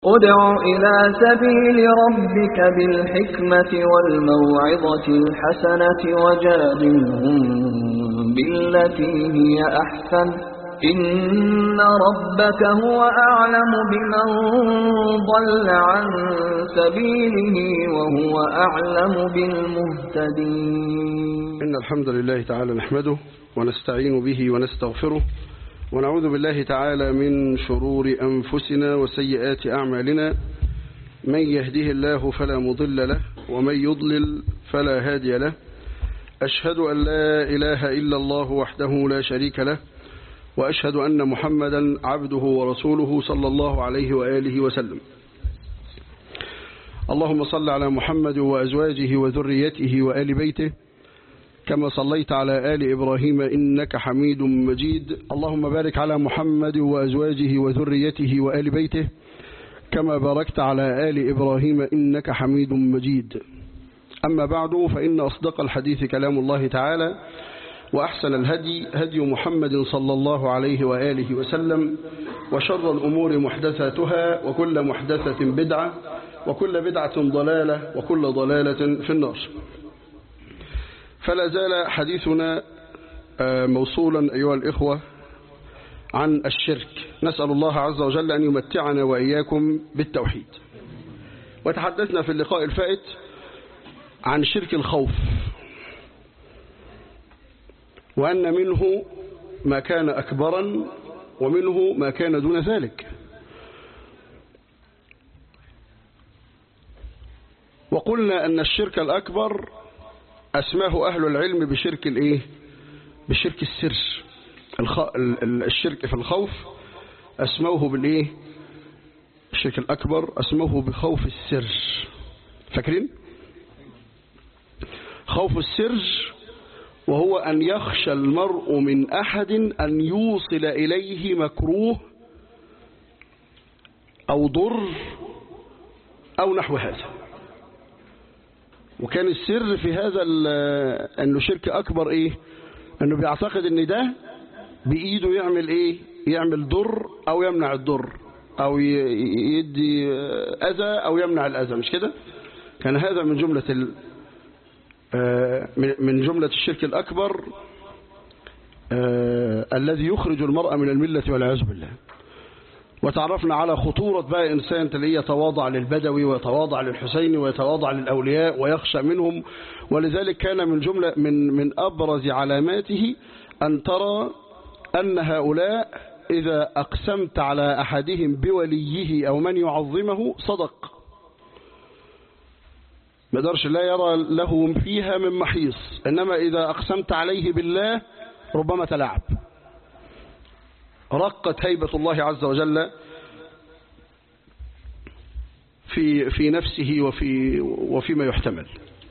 ادع إلى سبيل ربك بالحكمة والموعظة الحسنة وجادلهم بالتي هي أحسن إن ربك هو أعلم بمن ضل عن سبيله وهو أعلم بالمهتدين إن الحمد لله تعالى نحمده ونستعين به ونستغفره ونعوذ بالله تعالى من شرور أنفسنا وسيئات أعمالنا من يهده الله فلا مضل له ومن يضلل فلا هادي له أشهد أن لا إله إلا الله وحده لا شريك له وأشهد أن محمدا عبده ورسوله صلى الله عليه وآله وسلم اللهم صل على محمد وأزواجه وذريته وآل بيته كما صليت على آل إبراهيم إنك حميد مجيد اللهم بارك على محمد وأزواجه وذريته وآل بيته كما باركت على آل إبراهيم إنك حميد مجيد أما بعد فإن أصدق الحديث كلام الله تعالى وأحسن الهدي هدي محمد صلى الله عليه وآله وسلم وشر الأمور محدثاتها وكل محدثة بدعة وكل بدعة ضلالة وكل ضلالة في النار فلا زال حديثنا موصولا أيها الإخوة عن الشرك نسأل الله عز وجل أن يمتعنا وإياكم بالتوحيد وتحدثنا في اللقاء الفائت عن شرك الخوف وأن منه ما كان أكبرا ومنه ما كان دون ذلك وقلنا أن الشرك الأكبر أسماه أهل العلم بشرك الإيه؟ بشرك السر الخ... الشرك في الخوف أسموه بالإيه؟ الشرك الأكبر أسموه بخوف السر فاكرين؟ خوف السر وهو أن يخشى المرء من أحد أن يوصل إليه مكروه أو ضر أو نحو هذا وكان السر في هذا أنه شرك أكبر إيه أنه بيعتقد أن ده بإيده يعمل إيه يعمل ضر أو يمنع الضر أو يدي أذى أو يمنع الأذى مش كده كان هذا من جملة ال من جملة الشرك الأكبر الذي يخرج المرأة من الملة والعياذ بالله وتعرفنا على خطورة بقى إنسان تلاقيه يتواضع للبدوي ويتواضع للحسين ويتواضع للأولياء ويخشى منهم ولذلك كان من جملة من من أبرز علاماته أن ترى أن هؤلاء إذا أقسمت على أحدهم بوليه أو من يعظمه صدق ما يقدرش لا يرى له فيها من محيص إنما إذا أقسمت عليه بالله ربما تلعب رقت هيبة الله عز وجل في في نفسه وفي وفيما يحتمل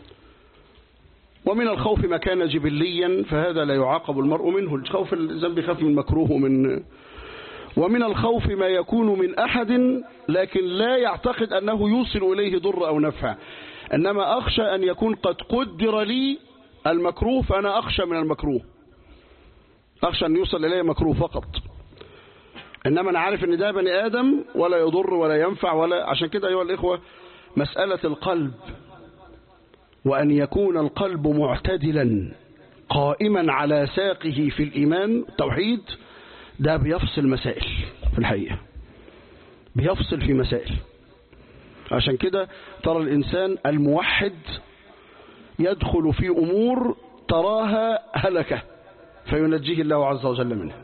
ومن الخوف ما كان جبليا فهذا لا يعاقب المرء منه الخوف الذنب يخاف من مكروه ومن ومن الخوف ما يكون من أحد لكن لا يعتقد أنه يوصل إليه ضر أو نفع إنما أخشى أن يكون قد قدر لي المكروه فأنا أخشى من المكروه أخشى أن يوصل إليه مكروه فقط إنما أنا عارف أن ده بني آدم ولا يضر ولا ينفع ولا عشان كده أيها الإخوة مسألة القلب وأن يكون القلب معتدلا قائما على ساقه في الإيمان التوحيد ده بيفصل مسائل في الحقيقة بيفصل في مسائل عشان كده ترى الإنسان الموحد يدخل في أمور تراها هلكة فينجيه الله عز وجل منها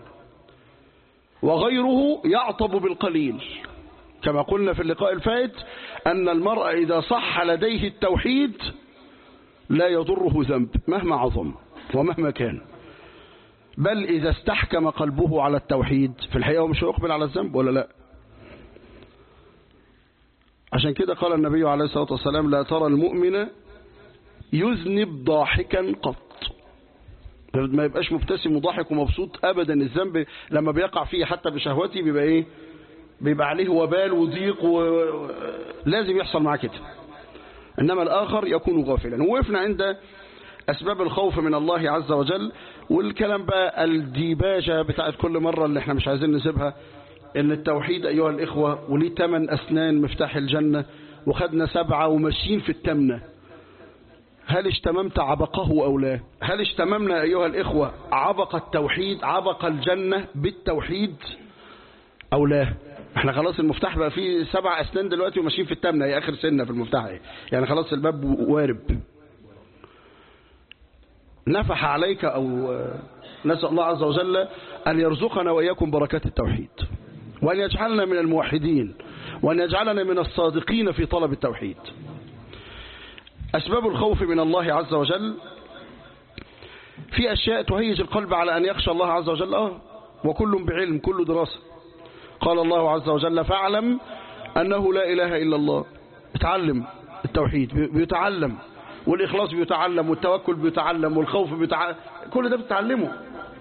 وغيره يعطب بالقليل كما قلنا في اللقاء الفائت أن المرء إذا صح لديه التوحيد لا يضره ذنب مهما عظم ومهما كان بل إذا استحكم قلبه على التوحيد في الحقيقة هو مش هيقبل على الذنب ولا لا عشان كده قال النبي عليه الصلاة والسلام لا ترى المؤمن يذنب ضاحكا قط ما يبقاش مبتسم وضاحك ومبسوط ابدا الذنب لما بيقع فيه حتى بشهوته بيبقى ايه بيبقى عليه وبال وضيق ولازم يحصل معاه كده انما الاخر يكون غافلا وقفنا عند اسباب الخوف من الله عز وجل والكلام بقى الديباجه بتاعت كل مره اللي احنا مش عايزين نسيبها ان التوحيد ايها الاخوة وليه ثمان اسنان مفتاح الجنة وخدنا سبعة وماشيين في التمنة هل اشتممت عبقه او لا هل اشتممنا ايها الاخوة عبق التوحيد عبق الجنة بالتوحيد او لا احنا خلاص المفتاح بقى فيه سبع اسنان دلوقتي وماشيين في التمنة هي اخر سنة في المفتاح ايه يعني خلاص الباب وارب نفح عليك او نسأل الله عز وجل ان يرزقنا واياكم بركات التوحيد وان يجعلنا من الموحدين وان يجعلنا من الصادقين في طلب التوحيد أسباب الخوف من الله عز وجل في أشياء تهيج القلب على أن يخشى الله عز وجل آه وكل بعلم كل دراسة قال الله عز وجل فاعلم أنه لا إله إلا الله اتعلم التوحيد بيتعلم والإخلاص بيتعلم والتوكل بيتعلم والخوف بيتعلم كل ده بتتعلمه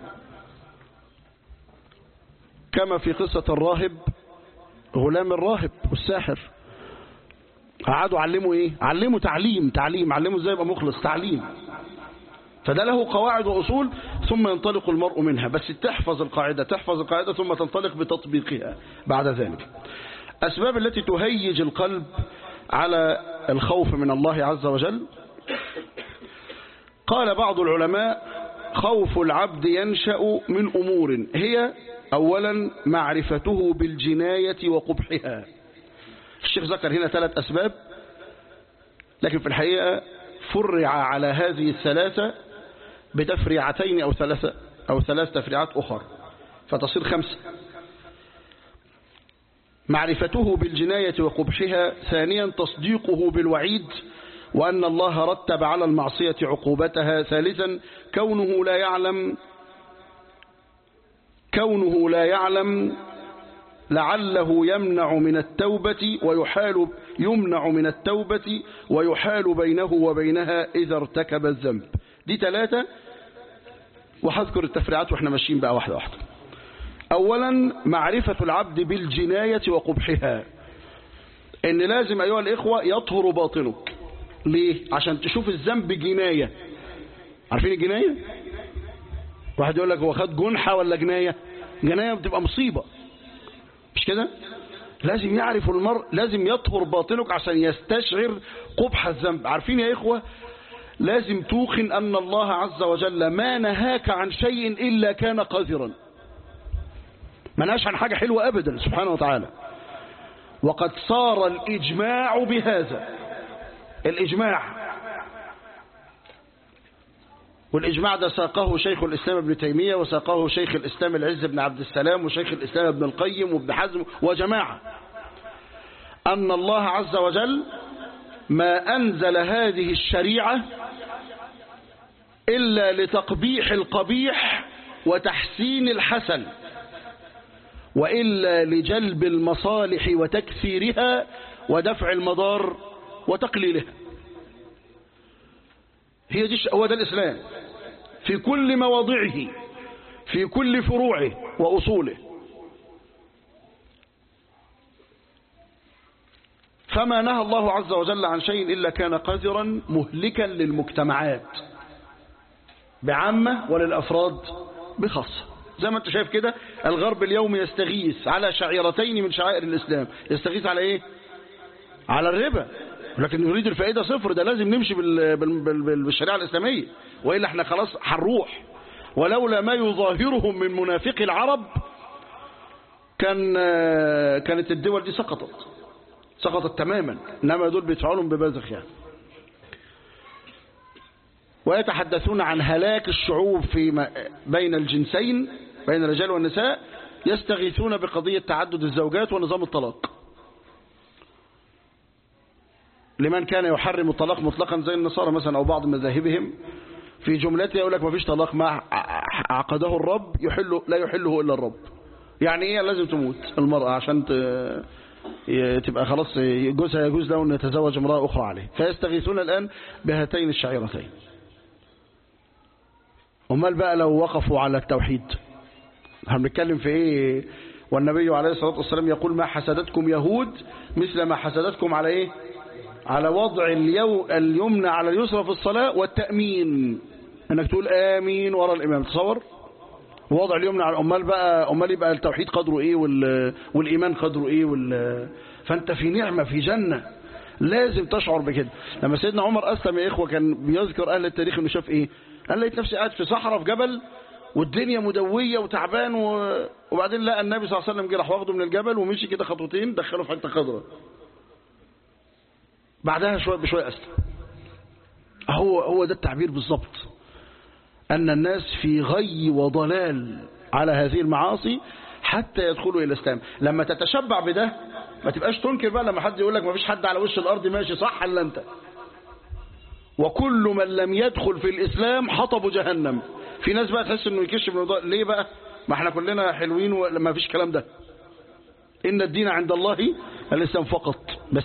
كما في قصة الراهب غلام الراهب والساحر قعدوا علموا ايه علموا تعليم تعليم علموا ازاي يبقى مخلص تعليم فده له قواعد واصول ثم ينطلق المرء منها بس تحفظ القاعدة تحفظ القاعدة ثم تنطلق بتطبيقها بعد ذلك أسباب التي تهيج القلب على الخوف من الله عز وجل قال بعض العلماء خوف العبد ينشأ من أمور هي أولا معرفته بالجناية وقبحها الشيخ ذكر هنا ثلاث أسباب لكن في الحقيقة فرع على هذه الثلاثة بتفريعتين أو ثلاثة أو ثلاث تفريعات أخرى فتصير خمسة معرفته بالجناية وقبحها ثانيا تصديقه بالوعيد وأن الله رتب على المعصية عقوبتها ثالثا كونه لا يعلم كونه لا يعلم لعله يمنع من التوبة ويحال يمنع من التوبة ويحال بينه وبينها إذا ارتكب الذنب دي ثلاثة وهذكر التفريعات واحنا ماشيين بقى واحدة واحدة أولا معرفة العبد بالجناية وقبحها إن لازم أيها الإخوة يطهر باطنك ليه؟ عشان تشوف الذنب جناية عارفين الجناية؟ واحد يقول لك هو خد جنحة ولا جناية؟ جناية بتبقى مصيبة مش كده لازم يعرف المرء لازم يطهر باطنك عشان يستشعر قبح الذنب عارفين يا إخوة لازم توقن أن الله عز وجل ما نهاك عن شيء إلا كان قذرا ما نهاش عن حاجة حلوة أبدا سبحانه وتعالى وقد صار الإجماع بهذا الإجماع والإجماع ده ساقه شيخ الإسلام ابن تيمية وساقه شيخ الإسلام العز بن عبد السلام وشيخ الإسلام ابن القيم وابن حزم وجماعة أن الله عز وجل ما أنزل هذه الشريعة إلا لتقبيح القبيح وتحسين الحسن وإلا لجلب المصالح وتكثيرها ودفع المضار وتقليلها هي دي هو ده الإسلام في كل مواضعه في كل فروعه وأصوله فما نهى الله عز وجل عن شيء إلا كان قذرا مهلكا للمجتمعات بعامة وللأفراد بخاصة زي ما انت شايف كده الغرب اليوم يستغيث على شعيرتين من شعائر الإسلام يستغيث على ايه على الربا لكن يريد الفائدة صفر ده لازم نمشي بال... بال... بال... بالشريعة الإسلامية وإلا احنا خلاص هنروح ولولا ما يظاهرهم من منافق العرب كان كانت الدول دي سقطت سقطت تماما انما دول بيدفعوا لهم ببذخ يعني ويتحدثون عن هلاك الشعوب في بين الجنسين بين الرجال والنساء يستغيثون بقضية تعدد الزوجات ونظام الطلاق لمن كان يحرم الطلاق مطلقا زي النصارى مثلا أو بعض مذاهبهم في جملته يقول لك ما فيش طلاق ما عقده الرب يحله لا يحله إلا الرب يعني ايه لازم تموت المرأة عشان تبقى خلاص جوزها يجوز له أن يتزوج امرأة أخرى عليه فيستغيثون الآن بهاتين الشعيرتين امال بقى لو وقفوا على التوحيد هنتكلم في ايه والنبي عليه الصلاة والسلام يقول ما حسدتكم يهود مثل ما حسدتكم على ايه على وضع اليو اليمنى على اليسرى في الصلاة والتأمين انك تقول امين وراء الامام تصور وضع اليمنى على امال بقى امال يبقى التوحيد قدره ايه وال... والايمان قدره ايه وال... فانت في نعمه في جنه لازم تشعر بكده لما سيدنا عمر اسلم يا اخوه كان بيذكر اهل التاريخ انه شاف ايه قال لقيت نفسي قاعد في صحراء في جبل والدنيا مدويه وتعبان و... وبعدين لقى النبي صلى الله عليه وسلم جه راح واخده من الجبل ومشي كده خطوتين دخله في حته خضراء بعدها شويه بشويه اسلم هو هو ده التعبير بالظبط أن الناس في غي وضلال على هذه المعاصي حتى يدخلوا إلى الإسلام لما تتشبع بده ما تبقاش تنكر بقى لما حد يقول لك ما فيش حد على وش الأرض ماشي صح إلا أنت وكل من لم يدخل في الإسلام حطب جهنم في ناس بقى تحس إنه يكش من الموضوع ليه بقى ما احنا كلنا حلوين وما فيش كلام ده إن الدين عند الله الإسلام فقط بس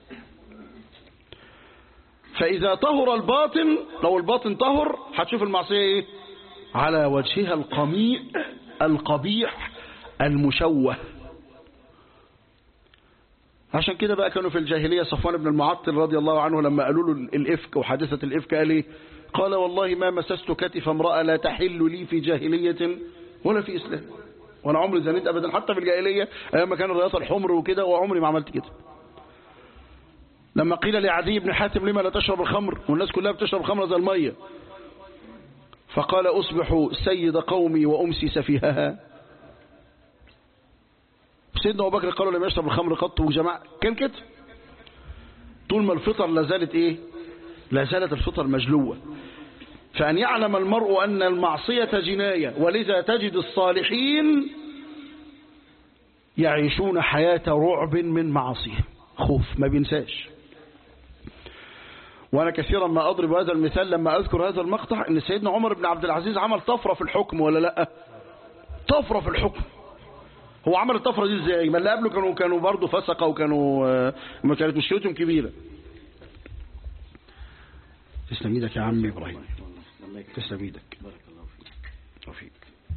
فإذا طهر الباطن لو الباطن طهر هتشوف المعصية إيه على وجهها القميء القبيح المشوه عشان كده بقى كانوا في الجاهلية صفوان بن المعطل رضي الله عنه لما قالوا له الإفك وحادثة الإفك قال إيه قال والله ما مسست كتف امرأة لا تحل لي في جاهلية ولا في إسلام وانا عمري زنيت ابدا حتى في الجاهليه ايام ما كان الرياضه الحمر وكده وعمري ما عملت كده لما قيل لعدي بن حاتم لما لا تشرب الخمر والناس كلها بتشرب الخمر زي الميه فقال اصبح سيد قومي وامسي سفيهها سيدنا ابو بكر قالوا لم يشرب الخمر قط وجماعه كان كده طول ما الفطر لا زالت ايه لا زالت الفطر مجلوه فأن يعلم المرء أن المعصية جناية ولذا تجد الصالحين يعيشون حياة رعب من معاصيه خوف ما بينساش وأنا كثيرا ما أضرب هذا المثال لما أذكر هذا المقطع أن سيدنا عمر بن عبد العزيز عمل طفرة في الحكم ولا لا طفرة في الحكم هو عمل الطفرة دي ازاي ما اللي قبله كانوا كانوا برضه فسقة وكانوا ما كانت مشكلتهم كبيرة تسلم ايدك يا عم ابراهيم تسلم ايدك وفيك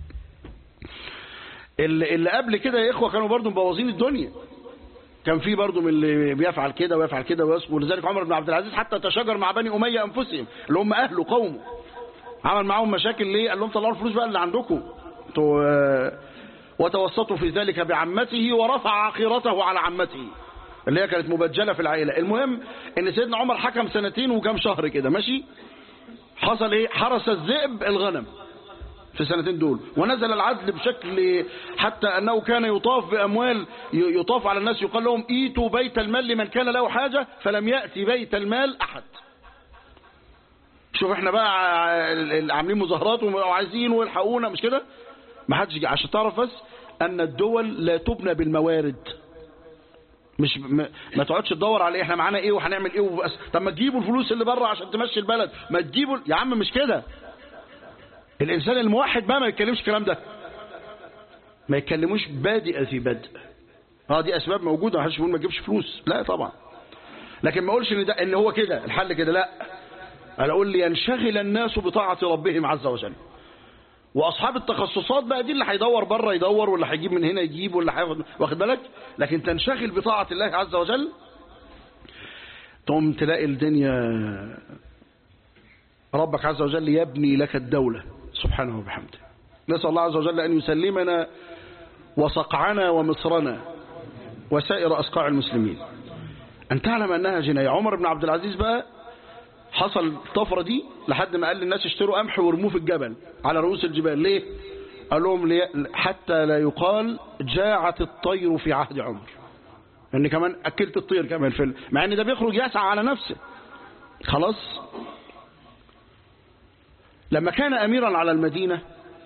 اللي, اللي قبل كده يا اخوه كانوا برضه مبوظين الدنيا كان في برضه من اللي بيفعل كده ويفعل كده ويصبر ولذلك عمر بن عبد العزيز حتى تشاجر مع بني اميه انفسهم اللي هم اهله قومه عمل معاهم مشاكل ليه قال لهم طلعوا الفلوس بقى اللي عندكم انتوا وتوسطوا في ذلك بعمته ورفع عقيرته على عمته اللي هي كانت مبجله في العائله المهم ان سيدنا عمر حكم سنتين وكام شهر كده ماشي حصل ايه حرس الذئب الغنم في السنتين دول ونزل العدل بشكل حتى انه كان يطاف باموال يطاف على الناس يقال لهم ايتوا بيت المال لمن كان له حاجه فلم ياتي بيت المال احد شوف احنا بقى عاملين مظاهرات وعايزين ويلحقونا مش كده ما حدش يجي عشان تعرف بس ان الدول لا تبنى بالموارد مش ما, ما تقعدش تدور على ايه احنا معانا ايه وهنعمل ايه وبس طب ما تجيبوا الفلوس اللي بره عشان تمشي البلد ما تجيبوا يا عم مش كده الانسان الموحد بقى ما يتكلمش الكلام ده ما يتكلموش بادئ في بدء اه دي اسباب موجوده ما حدش بيقول ما تجيبش فلوس لا طبعا لكن ما اقولش ان ده ان هو كده الحل كده لا انا اقول لي ينشغل الناس بطاعه ربهم عز وجل واصحاب التخصصات بقى دي اللي هيدور بره يدور واللي هيجيب من هنا يجيب واللي هياخد واخد بالك لكن تنشغل بطاعه الله عز وجل تقوم تلاقي الدنيا ربك عز وجل يبني لك الدوله سبحانه وبحمده نسال الله عز وجل ان يسلمنا وصقعنا ومصرنا وسائر اصقاع المسلمين ان تعلم انها جنايه عمر بن عبد العزيز بقى حصل الطفرة دي لحد ما قال للناس اشتروا قمح وارموه في الجبل على رؤوس الجبال ليه قال لهم لي حتى لا يقال جاعت الطير في عهد عمر ان كمان اكلت الطير كمان في مع ان ده بيخرج يسعى على نفسه خلاص لما كان اميرا على المدينة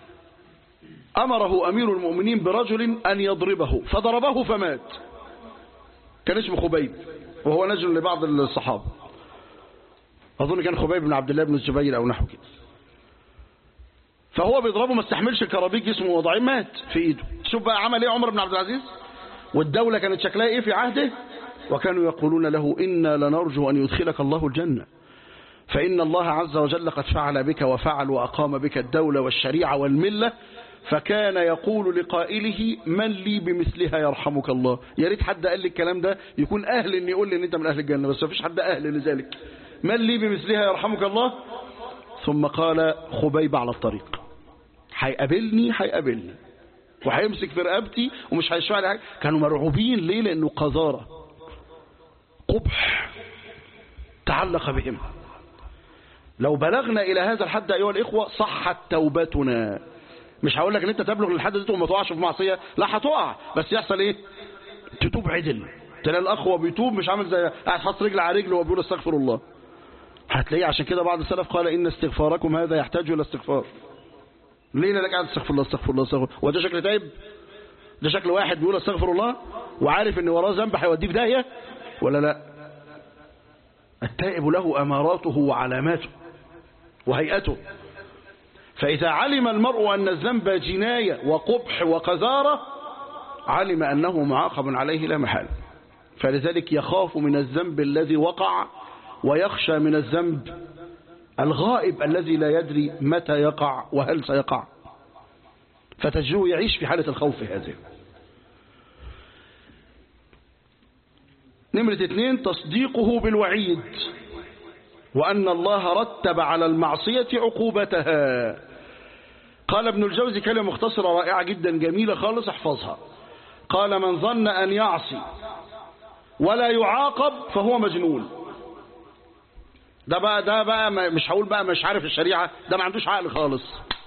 امره امير المؤمنين برجل ان يضربه فضربه فمات كان اسمه خبيب وهو نجل لبعض الصحابه أظن كان خبيب بن عبد الله بن الزبير أو نحو كده فهو بيضربه ما استحملش الكرابيك جسمه وضعين مات في ايده شوف بقى عمل ايه عمر بن عبد العزيز والدولة كانت شكلها ايه في عهده وكانوا يقولون له إنا لنرجو أن يدخلك الله الجنة فإن الله عز وجل قد فعل بك وفعل وأقام بك الدولة والشريعة والملة فكان يقول لقائله من لي بمثلها يرحمك الله يا ريت حد قال لي الكلام ده يكون أهل إن يقول لي إن أنت من أهل الجنة بس ما فيش حد أهل لذلك من لي بمثلها يرحمك الله ثم قال خبيب على الطريق هيقابلني هيقابلني وهيمسك في رقبتي ومش هيشفع لي حاجه كانوا مرعوبين ليه لانه قذاره قبح تعلق بهم لو بلغنا الى هذا الحد ايها الاخوه صحت توبتنا مش هقول لك ان انت تبلغ للحد ده وما تقعش في معصيه لا هتقع بس يحصل ايه تتوب عدل تلاقي الاخ وهو بيتوب مش عامل زي قاعد حاطط رجل على رجل وهو بيقول استغفر الله هتلاقيه عشان كده بعض السلف قال ان استغفاركم هذا يحتاج الى استغفار ليه لك قاعد استغفر الله استغفر الله استغفر وده شكل تايب ده شكل واحد بيقول استغفر الله وعارف ان وراه ذنب هيوديه في داهيه ولا لا التائب له اماراته وعلاماته وهيئته فإذا علم المرء أن الذنب جناية وقبح وقذارة علم أنه معاقب عليه لا محالة فلذلك يخاف من الذنب الذي وقع ويخشى من الذنب الغائب الذي لا يدري متى يقع وهل سيقع فتجده يعيش في حالة الخوف هذه نمرة اثنين تصديقه بالوعيد وأن الله رتب على المعصية عقوبتها قال ابن الجوزي كلمة مختصرة رائعة جدا جميلة خالص احفظها قال من ظن أن يعصي ولا يعاقب فهو مجنون ده بقى ده بقى مش هقول بقى مش عارف الشريعة ده ما عندوش عقل خالص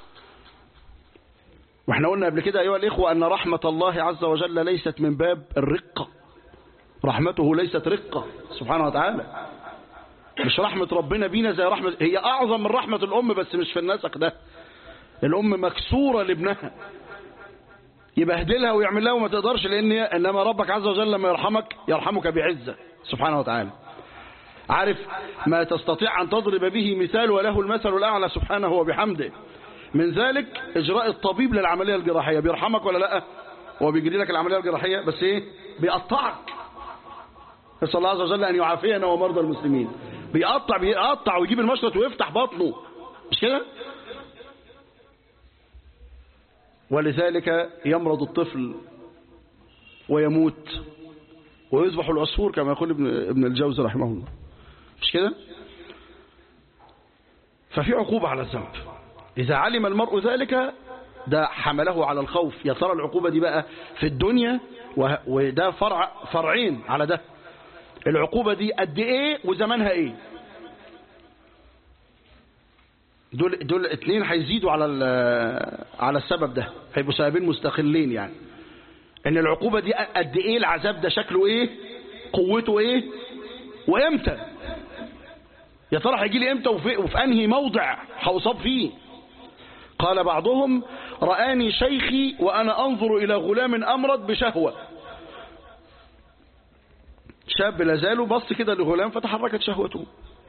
واحنا قلنا قبل كده أيها الإخوة أن رحمة الله عز وجل ليست من باب الرقة رحمته ليست رقة سبحانه وتعالى مش رحمة ربنا بينا زي رحمة هي أعظم من رحمة الأم بس مش في النسق ده الأم مكسورة لابنها يبهدلها ويعمل لها وما تقدرش لأن إنما ربك عز وجل لما يرحمك يرحمك بعزة سبحانه وتعالى عارف ما تستطيع أن تضرب به مثال وله المثل الأعلى سبحانه وبحمده من ذلك إجراء الطبيب للعملية الجراحية بيرحمك ولا لا هو بيجري لك العملية الجراحية بس إيه بيقطعك نسأل الله عز وجل أن يعافينا ومرضى المسلمين بيقطع بيقطع ويجيب المشرط ويفتح بطنه مش كده ولذلك يمرض الطفل ويموت ويذبح العصفور كما يقول ابن ابن الجوزي رحمه الله مش كده ففي عقوبة على الذنب إذا علم المرء ذلك ده حمله على الخوف يا ترى العقوبة دي بقى في الدنيا وده فرع فرعين على ده العقوبة دي قد ايه وزمانها ايه دول دول اتنين هيزيدوا على على السبب ده هيبقوا سببين مستقلين يعني ان العقوبة دي قد ايه العذاب ده شكله ايه قوته ايه وامتى يا ترى هيجي لي امتى وفي, وفي انهي موضع هوصاب فيه قال بعضهم رآني شيخي وأنا أنظر إلى غلام أمرض بشهوة شاب لازال بص كده لغلام فتحركت شهوته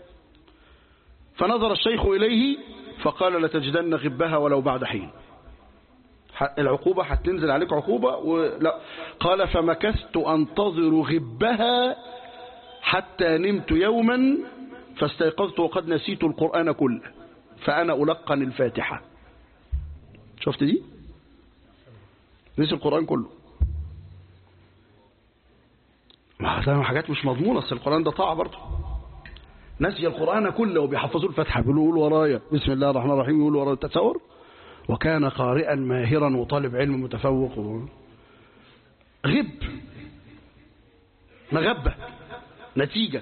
فنظر الشيخ إليه فقال لتجدن غبها ولو بعد حين العقوبة هتنزل عليك عقوبة ولا قال فمكثت أنتظر غبها حتى نمت يوما فاستيقظت وقد نسيت القرآن كله فأنا ألقن الفاتحة شفت دي نسي القرآن كله ما ده حاجات مش مضمونة اصل القرآن ده طاعة برضه نسي القرآن كله وبيحفظوا الفتحة بيقولوا قول ورايا بسم الله الرحمن الرحيم يقول ورايا تصور وكان قارئا ماهرا وطالب علم متفوق و... غب مغبة نتيجة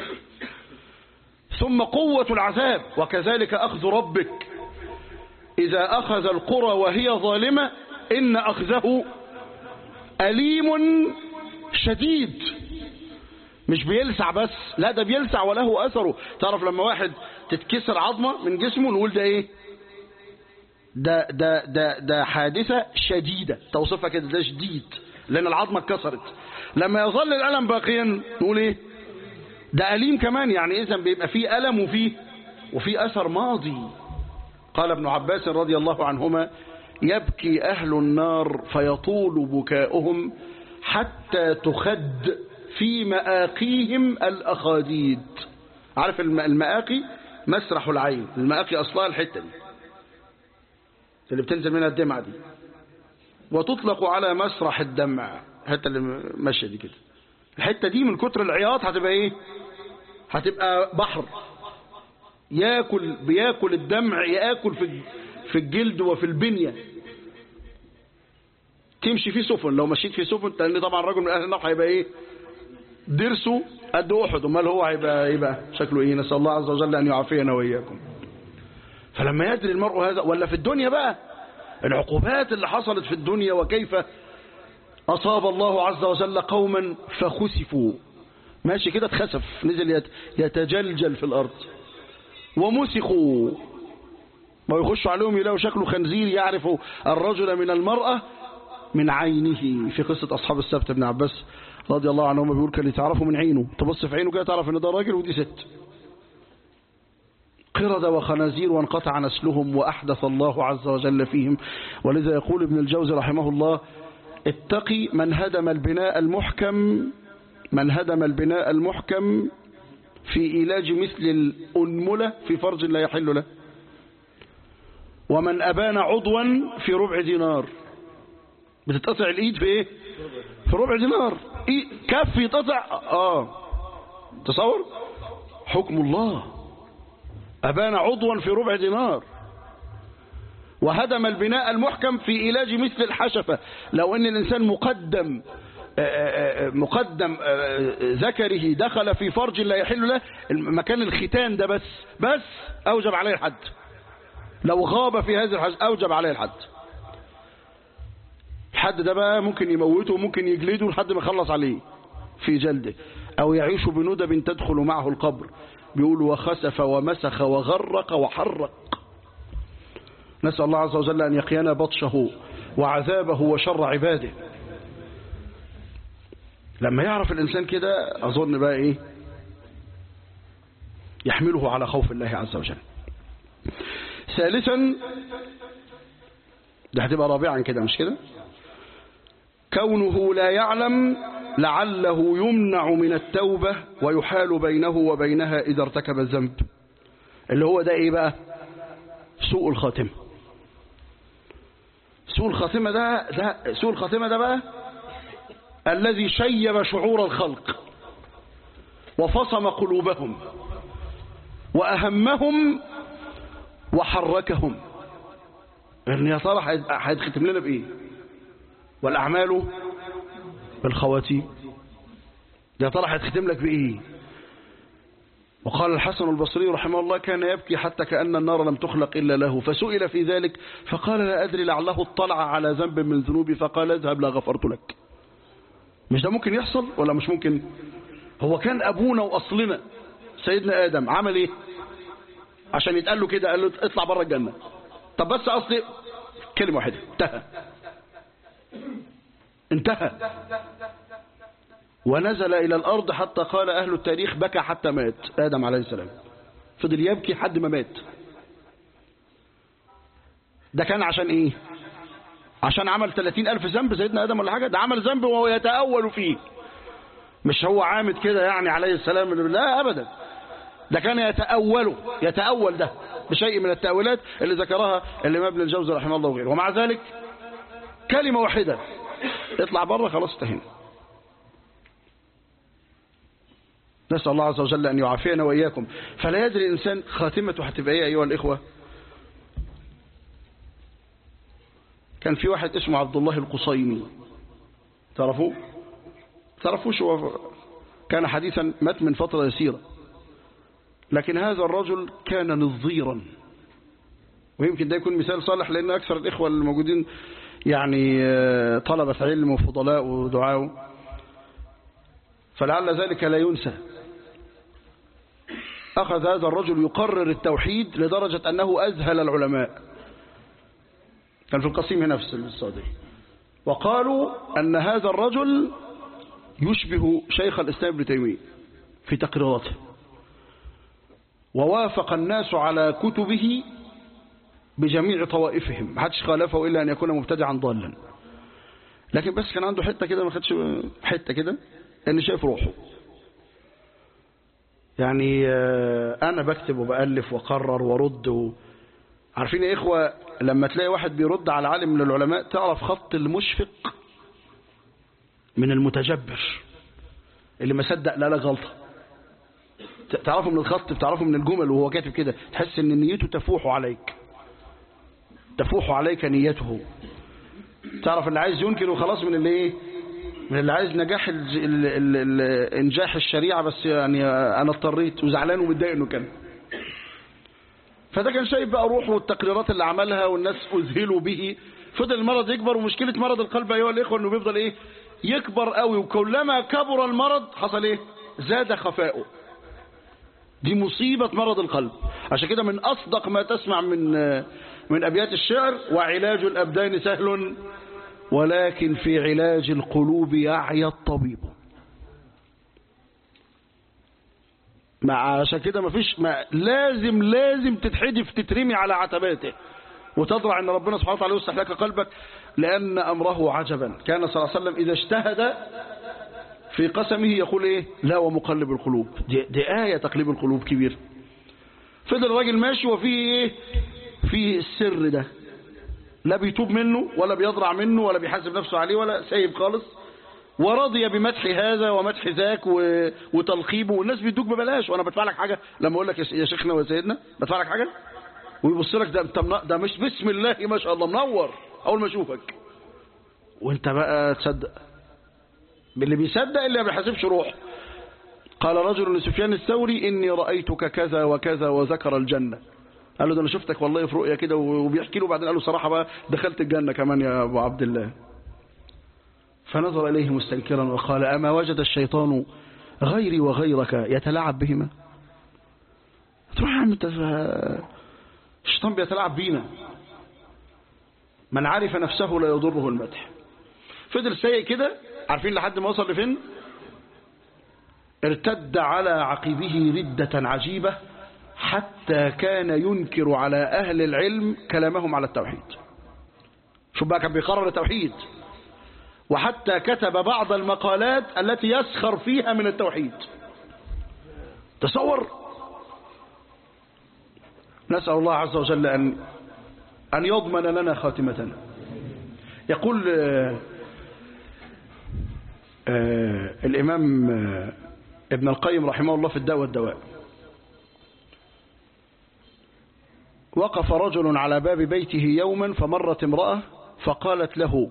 ثم قوة العذاب وكذلك أخذ ربك إذا أخذ القرى وهي ظالمة إن أخذه أليم شديد مش بيلسع بس لا ده بيلسع وله أثره تعرف لما واحد تتكسر عظمة من جسمه نقول ده ايه ده ده ده ده حادثة شديدة توصفها كده ده شديد لأن العظمة اتكسرت لما يظل الألم باقيا نقول ايه ده أليم كمان يعني إذا بيبقى فيه ألم وفيه وفيه أثر ماضي قال ابن عباس رضي الله عنهما يبكي أهل النار فيطول بكاؤهم حتى تخد في مآقيهم الأخاديد عارف المآقي مسرح العين المآقي أصلها الحتة دي اللي بتنزل منها الدمعة دي وتطلق على مسرح الدمع الحتة اللي ماشية دي كده الحتة دي من كتر العياط هتبقى ايه هتبقى بحر ياكل بياكل الدمع ياكل في في الجلد وفي البنية تمشي في سفن لو مشيت في سفن لان طبعا الرجل من اهل النار هيبقى ايه درسه قد احد امال هو هيبقى ايه بقى شكله ايه نسال الله عز وجل ان يعافينا واياكم فلما يدري المرء هذا ولا في الدنيا بقى العقوبات اللي حصلت في الدنيا وكيف أصاب الله عز وجل قوما فخسفوا ماشي كده اتخسف نزل يتجلجل في الأرض ومسخوا ما يخشوا عليهم يلاقوا شكله خنزير يعرف الرجل من المرأة من عينه في قصة أصحاب السبت ابن عباس رضي الله عنهما بيقول كان يتعرفوا من عينه تبص في عينه كده تعرف ان ده راجل ودي ست قرد وخنازير وانقطع نسلهم وأحدث الله عز وجل فيهم ولذا يقول ابن الجوزي رحمه الله اتقي من هدم البناء المحكم من هدم البناء المحكم في إيلاج مثل الأنملة في فرج لا يحل له ومن أبان عضوا في ربع دينار بتتقطع الإيد في إيه في ربع دينار إيه؟ كف يتقطع آه تصور حكم الله أبان عضوا في ربع دينار وهدم البناء المحكم في علاج مثل الحشفة لو أن الإنسان مقدم مقدم ذكره دخل في فرج لا يحل له مكان الختان ده بس بس أوجب عليه الحد لو غاب في هذا الحج أوجب عليه الحد الحد ده بقى ممكن يموته وممكن يجلده لحد ما يخلص عليه في جلده أو يعيش بندب تدخل معه القبر بيقول وخسف ومسخ وغرق وحرق نسأل الله عز وجل أن يقينا بطشه وعذابه وشر عباده لما يعرف الإنسان كده أظن بقى إيه يحمله على خوف الله عز وجل ثالثا ده هتبقى رابعا كده مش كده كونه لا يعلم لعله يمنع من التوبة ويحال بينه وبينها إذا ارتكب الذنب اللي هو ده إيه بقى سوء الخاتمة سوء الخاتمة ده, ده سوء الخاتمة ده بقى الذي شيب شعور الخلق وفصم قلوبهم وأهمهم وحركهم يعني يا ترى هيتختم لنا بإيه والأعمال بالخواتيم يا ترى هيتختم لك بإيه وقال الحسن البصري رحمه الله كان يبكي حتى كأن النار لم تخلق إلا له فسئل في ذلك فقال لا أدري لعله اطلع على ذنب من ذنوبي فقال اذهب لا غفرت لك مش ده ممكن يحصل ولا مش ممكن هو كان أبونا وأصلنا سيدنا آدم عمل إيه عشان يتقال له كده قال له اطلع بره الجنة طب بس أصلي كلمة واحدة انتهى انتهى ونزل إلى الأرض حتى قال أهل التاريخ بكى حتى مات آدم عليه السلام فضل يبكي حد ما مات ده كان عشان إيه عشان عمل 30 ألف ذنب سيدنا آدم ولا حاجة ده عمل ذنب وهو يتأول فيه مش هو عامد كده يعني عليه السلام لا أبدا ده كان يتأوله يتأول ده بشيء من التأويلات اللي ذكرها الإمام ابن الجوزي رحمه الله وغيره ومع ذلك كلمة واحدة اطلع بره خلاص انتهينا نسأل الله عز وجل أن يعافينا وإياكم فلا يدري الإنسان خاتمته هتبقى إيه أيها الإخوة كان في واحد اسمه عبد الله القصيمي تعرفوه تعرفوش هو كان حديثا مات من فترة يسيرة لكن هذا الرجل كان نظيرا ويمكن ده يكون مثال صالح لأن أكثر الإخوة الموجودين يعني طلبة علم وفضلاء ودعاء فلعل ذلك لا ينسى أخذ هذا الرجل يقرر التوحيد لدرجة أنه أذهل العلماء كان في القصيم هنا في السعودية وقالوا أن هذا الرجل يشبه شيخ الإسلام ابن تيمية في تقريراته ووافق الناس على كتبه بجميع طوائفهم ما حدش خالفه إلا أن يكون مبتدعا ضالا لكن بس كان عنده حتة كده ما خدش حتة كده أن شايف روحه يعني أنا بكتب وبألف وقرر ورد و... عارفين يا إخوة لما تلاقي واحد بيرد على عالم من العلماء تعرف خط المشفق من المتجبر اللي ما صدق لا لا غلطة تعرفه من الخط بتعرفه من الجمل وهو كاتب كده تحس ان نيته تفوح عليك تفوح عليك نيته تعرف اللي عايز ينكر وخلاص من اللي ايه من اللي عايز نجاح ال ال ال ال انجاح الشريعة بس يعني انا اضطريت وزعلان ومتضايق انه كان فده كان شايف بقى روحه والتقريرات اللي عملها والناس اذهلوا به فضل المرض يكبر ومشكلة مرض القلب ايها الاخوة انه بيفضل ايه يكبر قوي وكلما كبر المرض حصل ايه زاد خفاؤه دي مصيبة مرض القلب عشان كده من أصدق ما تسمع من من أبيات الشعر وعلاج الأبدان سهل ولكن في علاج القلوب يعي الطبيب مع عشان كده مفيش ما لازم لازم تتحدف تترمي على عتباته وتضرع ان ربنا سبحانه وتعالى يصلح لك قلبك لان امره عجبا كان صلى الله عليه وسلم اذا اجتهد في قسمه يقول ايه لا ومقلب القلوب دي, دي آية تقليب القلوب كبير فضل الراجل ماشي وفيه ايه فيه السر ده لا بيتوب منه ولا بيضرع منه ولا بيحاسب نفسه عليه ولا سايب خالص ورضي بمدح هذا ومدح ذاك و... وتلقيبه والناس بيدوك ببلاش وانا بدفع لك حاجه لما اقول لك يا شيخنا وسيدنا بدفع لك حاجه ويبص لك ده انت من... ده مش بسم الله ما شاء الله منور اول ما اشوفك وانت بقى تصدق باللي بيصدق اللي ما بيحاسبش روح قال رجل لسفيان الثوري إني رأيتك كذا وكذا وذكر الجنة قال له ده أنا شفتك والله في رؤيا كده وبيحكي له بعدين قال له صراحة بقى دخلت الجنة كمان يا أبو عبد الله فنظر إليه مستنكرا وقال أما وجد الشيطان غيري وغيرك يتلاعب بهما تروح يا عم انت الشيطان بيتلاعب بينا من عرف نفسه لا يضره المدح فضل سيء كده عارفين لحد ما وصل لفين ارتد على عقبه ردة عجيبة حتى كان ينكر على أهل العلم كلامهم على التوحيد شوف بقى كان بيقرر التوحيد وحتى كتب بعض المقالات التي يسخر فيها من التوحيد تصور نسأل الله عز وجل أن أن يضمن لنا خاتمتنا يقول آه الإمام آه ابن القيم رحمه الله في الداء والدواء وقف رجل على باب بيته يوما فمرت امرأة فقالت له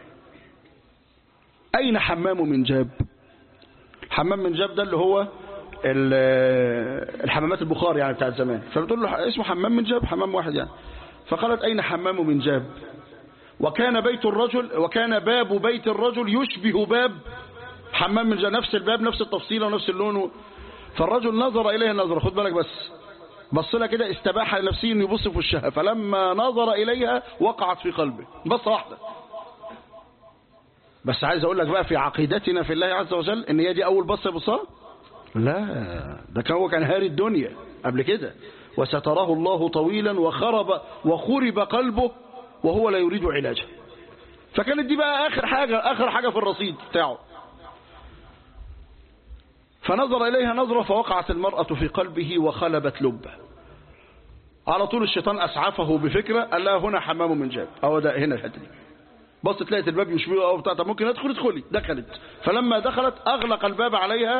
أين حمام من جاب حمام من جاب ده اللي هو الحمامات البخار يعني بتاعت زمان فبتقول له اسمه حمام من جاب حمام واحد يعني فقالت أين حمام من جاب وكان بيت الرجل وكان باب بيت الرجل يشبه باب حمام من جاب نفس الباب نفس التفصيلة ونفس اللون فالرجل نظر إليها نظرة خد بالك بس بص لها كده استباح لنفسه انه يبص في وشها فلما نظر إليها وقعت في قلبه بصة واحدة بس عايز أقول لك بقى في عقيدتنا في الله عز وجل ان هي دي أول بصة يبصها لا ده كان هو كان هاري الدنيا قبل كده وستراه الله طويلا وخرب وخرب قلبه وهو لا يريد علاجه فكانت دي بقى آخر حاجة آخر حاجة في الرصيد بتاعه فنظر إليها نظرة فوقعت المرأة في قلبه وخلبت لبه على طول الشيطان أسعفه بفكرة قال لها هنا حمام من جاب أو ده هنا الحتة دي بصت لقيت الباب يشبهه أو بتاع طب ممكن ادخل ادخلي دخلت فلما دخلت أغلق الباب عليها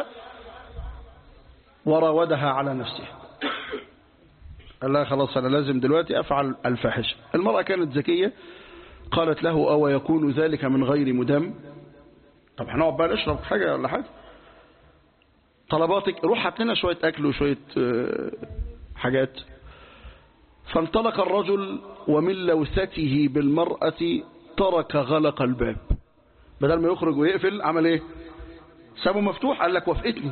وراودها على نفسها قال لها خلاص أنا لازم دلوقتي أفعل الفاحشة المرأة كانت ذكية قالت له أو يكون ذلك من غير مدام طب هنقعد بقى نشرب حاجة ولا حاجة طلباتك روح هات لنا شوية أكل وشوية حاجات فانطلق الرجل ومن لوثته بالمرأة ترك غلق الباب بدل ما يخرج ويقفل عمل ايه سابه مفتوح قال لك وافقتني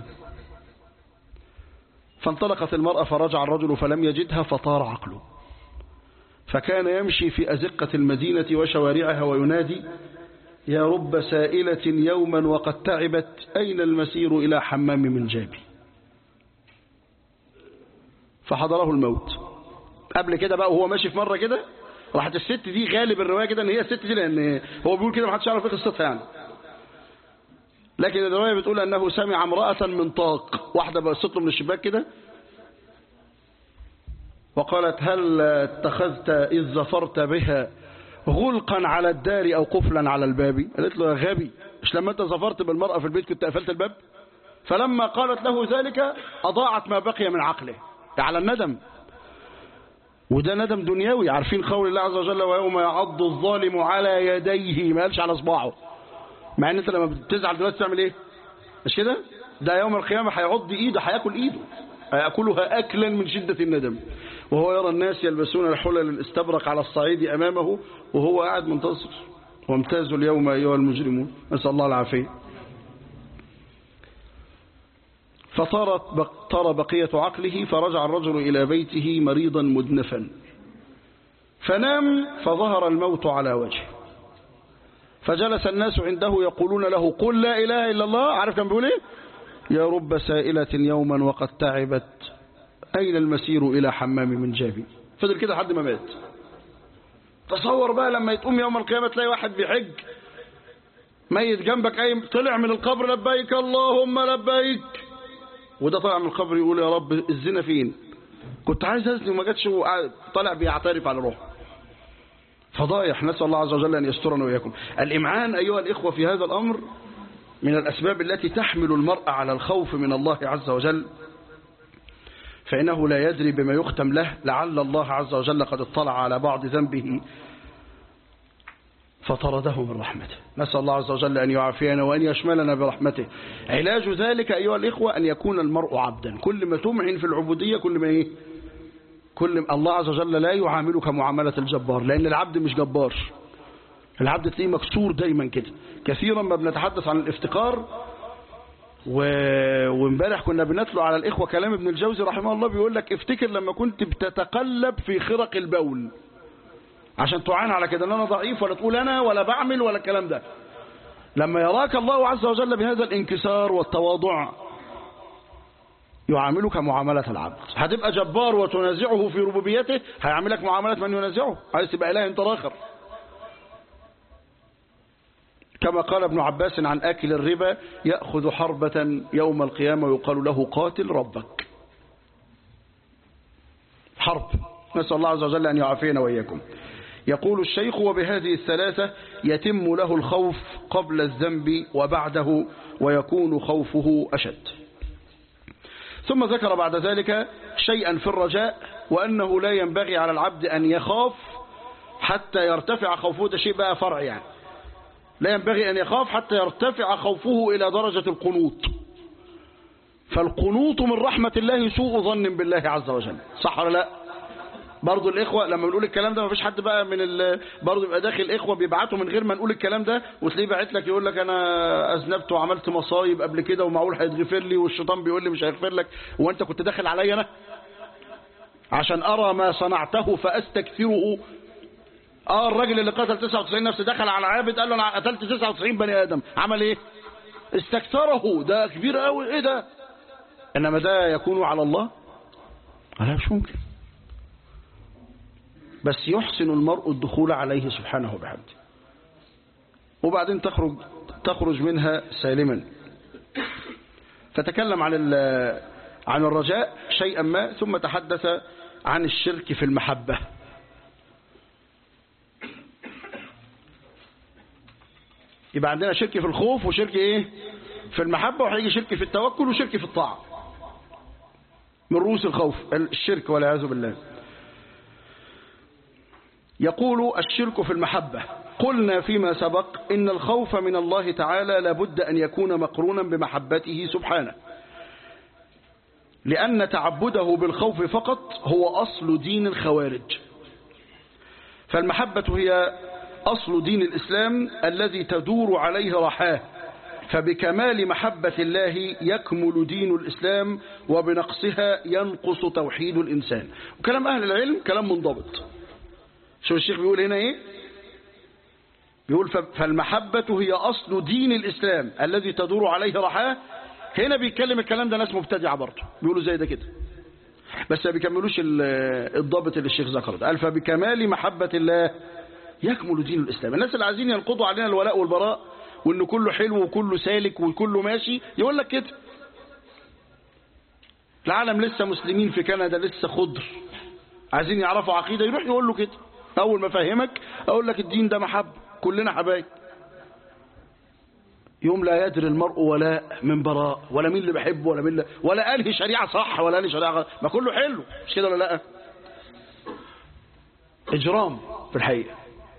فانطلقت المرأة فرجع الرجل فلم يجدها فطار عقله فكان يمشي في أزقة المدينة وشوارعها وينادي يا رب سائلة يوما وقد تعبت أين المسير إلى حمام من جابي فحضره الموت قبل كده بقى وهو ماشي في مرة كده راحت الست دي غالب الرواية كده ان هي الست دي لان هو بيقول كده محدش يعرف ايه قصتها يعني لكن الرواية بتقول انه سمع امرأة من طاق واحدة بصت له من الشباك كده وقالت هل اتخذت إذ ظفرت بها غلقا على الدار أو قفلا على الباب قالت له يا غبي مش لما أنت ظفرت بالمرأة في البيت كنت قفلت الباب فلما قالت له ذلك أضاعت ما بقي من عقله على الندم وده ندم دنيوي عارفين قول الله عز وجل ويوم يعض الظالم على يديه ما قالش على صباعه مع ان انت لما بتزعل دلوقتي تعمل ايه مش كده ده يوم القيامة هيعض ايده هياكل ايده هياكلها اكلا من شدة الندم وهو يرى الناس يلبسون الحلل الاستبرق على الصعيد امامه وهو قاعد منتصر وامتازوا اليوم ايها المجرمون نسال الله العافيه فطارت طار بقية عقله فرجع الرجل إلى بيته مريضا مدنفا فنام فظهر الموت على وجهه فجلس الناس عنده يقولون له قل لا إله إلا الله عارف كان بيقول إيه يا رب سائلة يوما وقد تعبت أين المسير إلى حمام من جابي فضل كده لحد ما مات تصور بقى لما يتقوم يوم القيامة تلاقي واحد بيحج ميت جنبك أي طلع من القبر لبيك اللهم لبيك وده طلع من القبر يقول يا رب الزنا فين كنت عايز ازني وما جاتش طلع بيعترف على روحه فضايح نسأل الله عز وجل أن يسترنا وإياكم الإمعان أيها الإخوة في هذا الأمر من الأسباب التي تحمل المرء على الخوف من الله عز وجل فإنه لا يدري بما يختم له لعل الله عز وجل قد اطلع على بعض ذنبه فطرده من رحمته نسأل الله عز وجل أن يعافينا وأن يشملنا برحمته علاج ذلك أيها الإخوة أن يكون المرء عبدا كل ما تمعن في العبودية كل ما إيه كل ما الله عز وجل لا يعاملك معاملة الجبار لأن العبد مش جبار العبد تلاقيه مكسور دايما كده كثيرا ما بنتحدث عن الافتقار و... وامبارح كنا بنتلو على الإخوة كلام ابن الجوزي رحمه الله بيقول لك افتكر لما كنت بتتقلب في خرق البول عشان تعان على كده ان انا ضعيف ولا تقول انا ولا بعمل ولا الكلام ده لما يراك الله عز وجل بهذا الانكسار والتواضع يعاملك معاملة العبد هتبقى جبار وتنازعه في ربوبيته هيعاملك معاملة من ينازعه عايز تبقى اله انت راخر كما قال ابن عباس عن آكل الربا يأخذ حربة يوم القيامة ويقال له قاتل ربك حرب نسأل الله عز وجل أن يعافينا وإياكم يقول الشيخ وبهذه الثلاثة يتم له الخوف قبل الذنب وبعده ويكون خوفه أشد ثم ذكر بعد ذلك شيئا في الرجاء وأنه لا ينبغي على العبد أن يخاف حتى يرتفع خوفه ده شيء بقى فرع يعني لا ينبغي أن يخاف حتى يرتفع خوفه إلى درجة القنوط فالقنوط من رحمة الله سوء ظن بالله عز وجل صح ولا لا برضو الإخوة لما بنقول الكلام ده ما فيش حد بقى من ال... برضو يبقى داخل إخوة بيبعتوا من غير ما نقول الكلام ده وتلاقيه باعت لك يقول لك أنا أذنبت وعملت مصايب قبل كده ومعقول هيتغفر لي والشيطان بيقول لي مش هيغفر لك وأنت كنت داخل عليا أنا عشان أرى ما صنعته فأستكثره اه الراجل اللي قتل 99 نفس دخل على عابد قال له انا قتلت 99 بني ادم عمل ايه استكثره ده كبير قوي ايه ده انما ده يكون على الله لا مش ممكن بس يحسن المرء الدخول عليه سبحانه وبحمده وبعدين تخرج تخرج منها سالما فتكلم عن عن الرجاء شيئا ما ثم تحدث عن الشرك في المحبة يبقى عندنا شرك في الخوف وشرك ايه في المحبة وهيجي شرك في التوكل وشرك في الطاعة من رؤوس الخوف الشرك والعياذ بالله يقول الشرك في المحبة قلنا فيما سبق إن الخوف من الله تعالى لابد أن يكون مقرونا بمحبته سبحانه لأن تعبده بالخوف فقط هو أصل دين الخوارج فالمحبة هي أصل دين الإسلام الذي تدور عليه رحاه فبكمال محبة الله يكمل دين الإسلام وبنقصها ينقص توحيد الإنسان وكلام أهل العلم كلام منضبط شو الشيخ بيقول هنا إيه بيقول فالمحبة هي أصل دين الإسلام الذي تدور عليه رحاه هنا بيتكلم الكلام ده ناس مبتدعة برضه بيقولوا زي ده كده بس ما بيكملوش الضابط اللي الشيخ ذكره قال فبكمال محبة الله يكمل دين الإسلام الناس اللي عايزين ينقضوا علينا الولاء والبراء وإنه كله حلو وكله سالك وكله ماشي يقول لك كده العالم لسه مسلمين في كندا لسه خضر عايزين يعرفوا عقيدة يروح يقول له كده أول ما فهمك أقول لك الدين ده محب كلنا حبايب يوم لا يدري المرء ولا من براء ولا مين اللي بحبه ولا مين اللي ولا قال شريعة صح ولا قال شريعة غلط ما كله حلو مش كده ولا لا إجرام في الحقيقة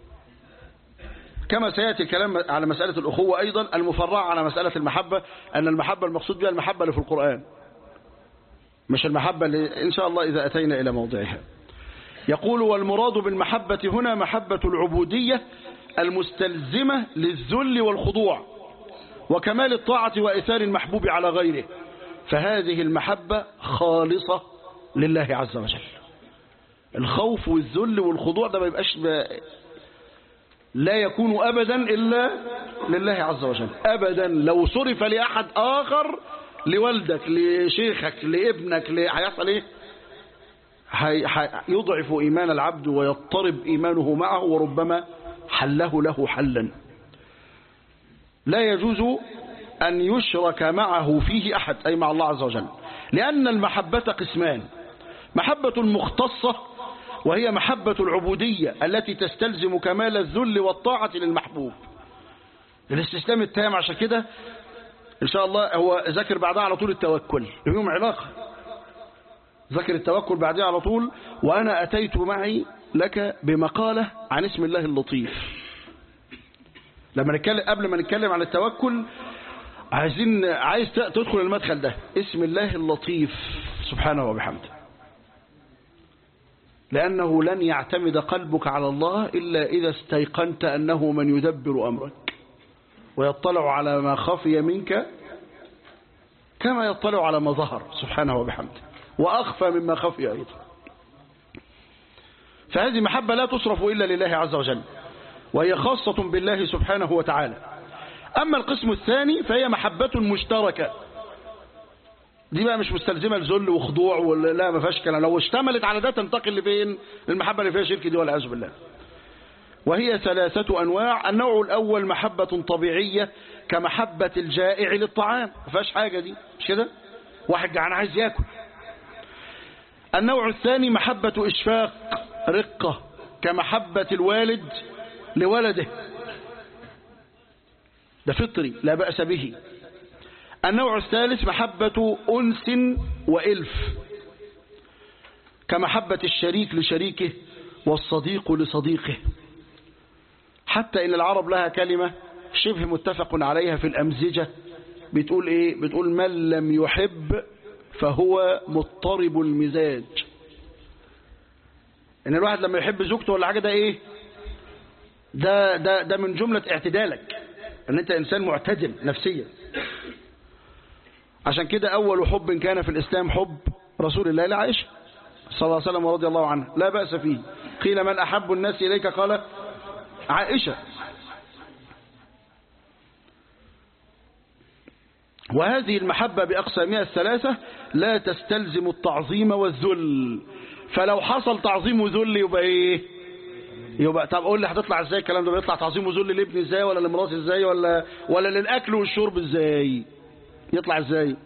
كما سيأتي الكلام على مسألة الأخوة أيضا المفرعة على مسألة المحبة أن المحبة المقصود بها المحبة اللي في القرآن مش المحبة اللي إن شاء الله إذا أتينا إلى موضعها يقول والمراد بالمحبة هنا محبة العبودية المستلزمة للذل والخضوع وكمال الطاعة وإثار المحبوب على غيره فهذه المحبة خالصة لله عز وجل الخوف والذل والخضوع ده ما يبقاش ب... لا يكون أبدا إلا لله عز وجل أبدا لو صرف لأحد آخر لوالدك لشيخك لابنك ل... هيحصل إيه هي... هي... يضعف إيمان العبد ويضطرب إيمانه معه وربما حله له حلا لا يجوز أن يشرك معه فيه أحد أي مع الله عز وجل لأن المحبة قسمان محبة مختصة وهي محبة العبودية التي تستلزم كمال الذل والطاعة للمحبوب الاستسلام التام عشان كده إن شاء الله هو ذكر بعدها على طول التوكل لهم علاقة ذكر التوكل بعدها على طول وأنا أتيت معي لك بمقالة عن اسم الله اللطيف لما نتكلم قبل ما نتكلم عن التوكل عايزين عايز تدخل المدخل ده اسم الله اللطيف سبحانه وبحمده لأنه لن يعتمد قلبك على الله إلا إذا استيقنت أنه من يدبر أمرك ويطلع على ما خفي منك كما يطلع على ما ظهر سبحانه وبحمده وأخفى مما خفي أيضا فهذه محبة لا تصرف إلا لله عز وجل وهي خاصة بالله سبحانه وتعالى أما القسم الثاني فهي محبة مشتركة دي بقى مش مستلزمة لذل وخضوع ولا لا ما فيهاش كلام لو اشتملت على ده تنتقل لفين المحبة اللي فيها شرك دي والعياذ بالله وهي ثلاثة أنواع النوع الأول محبة طبيعية كمحبة الجائع للطعام ما فيهاش حاجة دي مش كده واحد جعان عايز ياكل النوع الثاني محبة إشفاق رقة كمحبة الوالد لولده ده فطري لا بأس به النوع الثالث محبة أنس وإلف كمحبة الشريك لشريكه والصديق لصديقه حتى إن العرب لها كلمة شبه متفق عليها في الأمزجة بتقول إيه بتقول من لم يحب فهو مضطرب المزاج إن الواحد لما يحب زوجته ولا حاجة ده إيه ده, ده, ده من جملة اعتدالك ان انت انسان معتدل نفسيا عشان كده اول حب كان في الاسلام حب رسول الله لعائشة صلى الله عليه وسلم ورضي الله عنها لا بأس فيه قيل من احب الناس اليك قال عائشة وهذه المحبة بأقسامها الثلاثة لا تستلزم التعظيم والذل فلو حصل تعظيم وذل يبقى ايه يبقى طب قول لي هتطلع ازاي الكلام ده بيطلع تعظيم وذل لابني ازاي ولا لمراتي ازاي ولا ولا للاكل والشرب ازاي يطلع ازاي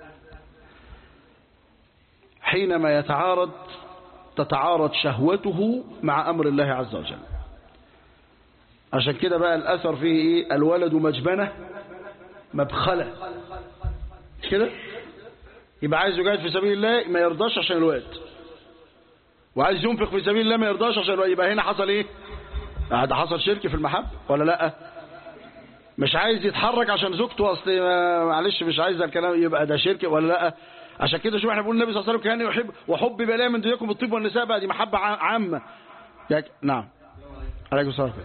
حينما يتعارض تتعارض شهوته مع امر الله عز وجل عشان كده بقى الاثر فيه ايه الولد مجبنه مبخله كده يبقى عايز يجاهد في سبيل الله ما يرضاش عشان الواد وعايز ينفق في سبيل الله ما يرضاش عشان الواد يبقى هنا حصل ايه ده حصل شرك في المحبة ولا لا مش عايز يتحرك عشان زوجته اصل معلش مش عايز الكلام يبقى ده شرك ولا لا عشان كده شوف احنا بنقول النبي صلى الله عليه وسلم كان يحب وحب بلا من دنياكم الطيب والنساء بقى دي محبة عامة يعني نعم عليكم السلام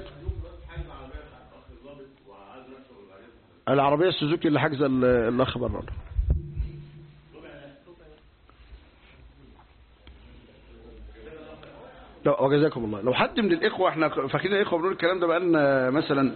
العربية السوزوكي اللي حاجزة الأخ بره لو وجزاكم الله لو حد من الإخوة احنا فاكرين الإخوة بنقول الكلام ده بقالنا مثلا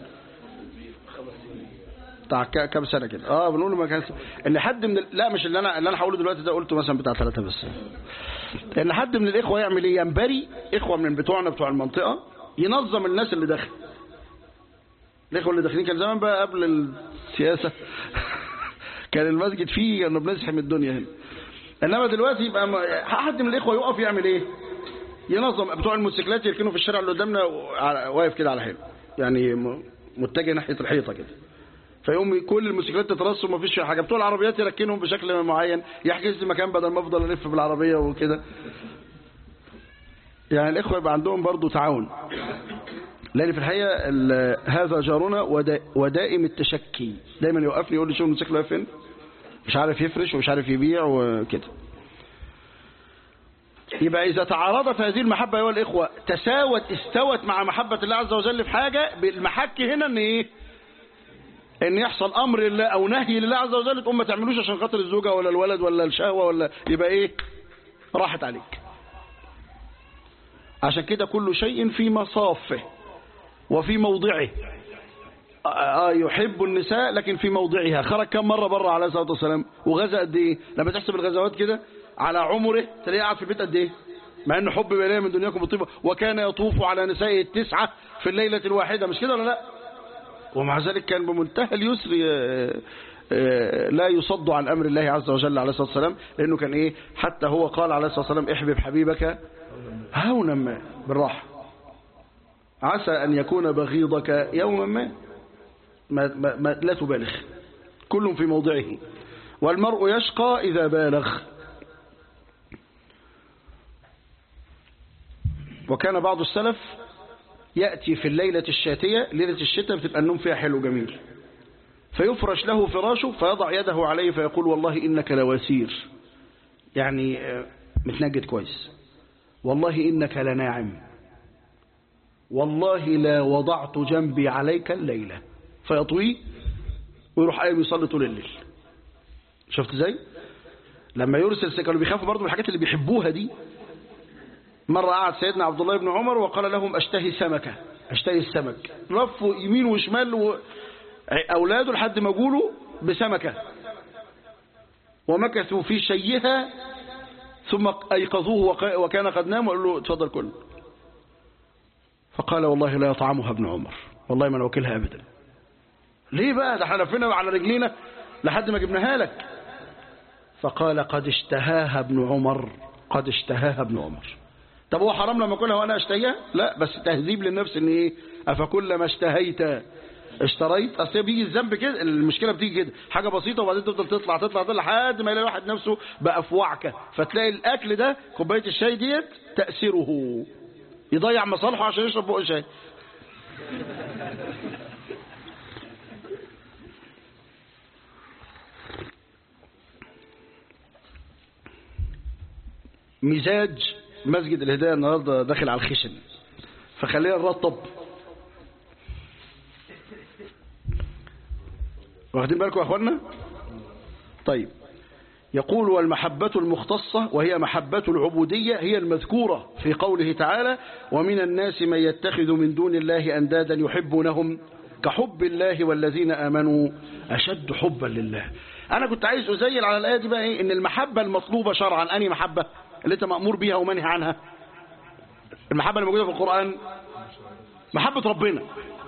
بتاع كام سنة كده اه بنقول ما كان ان حد من ال... لا مش اللي انا اللي انا هقوله دلوقتي ده قلته مثلا بتاع ثلاثة بس ان حد من الإخوة يعمل ايه ينبري إخوة من بتوعنا بتوع المنطقة ينظم الناس اللي داخل الإخوة اللي داخلين كان زمان بقى قبل السياسة كان المسجد فيه كانوا بنزحم الدنيا هنا انما دلوقتي يبقى حد من الإخوة يقف يعمل ايه ينظم بتوع الموتوسيكلات يركنوا في الشارع اللي قدامنا واقف كده على حيله يعني متجه ناحية الحيطة كده فيقوم كل الموتوسيكلات تترص وما فيش حاجة بتوع العربيات يركنهم بشكل معين يحجز لي مكان بدل ما افضل الف بالعربية وكده يعني الإخوة يبقى عندهم برضو تعاون لأن في الحقيقة ال- هذا جارنا ودا- ودائم التشكي دايما يوقفني يقول لي شو الموتوسيكل واقف فين مش عارف يفرش ومش عارف يبيع وكده يبقى إذا تعارضت هذه المحبة أيها الإخوة تساوت استوت مع محبة الله عز وجل في حاجة بالمحك هنا إن إيه ان يحصل امر لله او نهي لله عز وجل تقوم ما تعملوش عشان خاطر الزوجه ولا الولد ولا الشهوه ولا يبقى ايه راحت عليك عشان كده كل شيء في مصافه وفي موضعه آه آه يحب النساء لكن في موضعها خرج كم مره بره عليه الصلاه والسلام وغزا قد ايه لما تحسب الغزوات كده على عمره تلاقيه قاعد في البيت قد ايه مع انه حب اليه من دنياكم بالطيبه وكان يطوف على نسائه التسعه في الليله الواحده مش كده ولا لا ومع ذلك كان بمنتهى اليسر آه، آه، لا يصد عن أمر الله عز وجل عليه الصلاة والسلام لأنه كان إيه حتى هو قال عليه الصلاة والسلام احبب حبيبك هونا ما بالراحة عسى أن يكون بغيضك يوما ما ما, ما, ما لا تبالغ كل في موضعه والمرء يشقى إذا بالغ وكان بعض السلف يأتي في الليلة الشاتية ليلة الشتاء بتبقى النوم فيها حلو جميل فيفرش له فراشه فيضع يده عليه فيقول والله إنك لوسير يعني آه، متنجد كويس والله إنك لناعم والله لا وضعت جنبي عليك الليلة فيطويه ويروح قايم يصلي طول الليل شفت ازاي لما يرسل سكة كانوا بيخافوا برضه من الحاجات اللي بيحبوها دي مرة قعد سيدنا عبد الله بن عمر وقال لهم اشتهي سمكة اشتهي السمك لفوا يمين وشمال و... أولاده لحد ما جولوا بسمكة ومكثوا في شيها ثم أيقظوه وق- وكان قد نام وقالوا له اتفضل كل فقال والله لا يطعمها ابن عمر والله ما نوكلها أبدا ليه بقى ده احنا لفينا على رجلينا لحد ما جبناها لك فقال قد اشتهاها ابن عمر قد اشتهاها ابن عمر طب هو حرام لما اكلها وانا اشتهيها لا بس تهذيب للنفس ان ايه افكلما اشتهيت اشتريت اصل بيجي الذنب كده المشكله بتيجي كده حاجه بسيطه وبعدين تفضل تطلع تطلع تطلع لحد ما يلاقي واحد نفسه بقى في وعكه فتلاقي الاكل ده كوبايه الشاي ديت تاثيره يضيع مصالحه عشان يشرب بق شاي مزاج مسجد الهداية النهاردة داخل على الخشن فخلينا نرطب واخدين بالكم يا اخوانا طيب يقول والمحبة المختصة وهي محبة العبودية هي المذكورة في قوله تعالى ومن الناس من يتخذ من دون الله أندادا يحبونهم كحب الله والذين آمنوا أشد حبا لله أنا كنت عايز أزيل على الآية دي بقى إيه إن المحبة المطلوبة شرعا أني محبة اللي أنت مأمور بيها ومنهي عنها المحبة اللي موجودة في القرآن محبة ربنا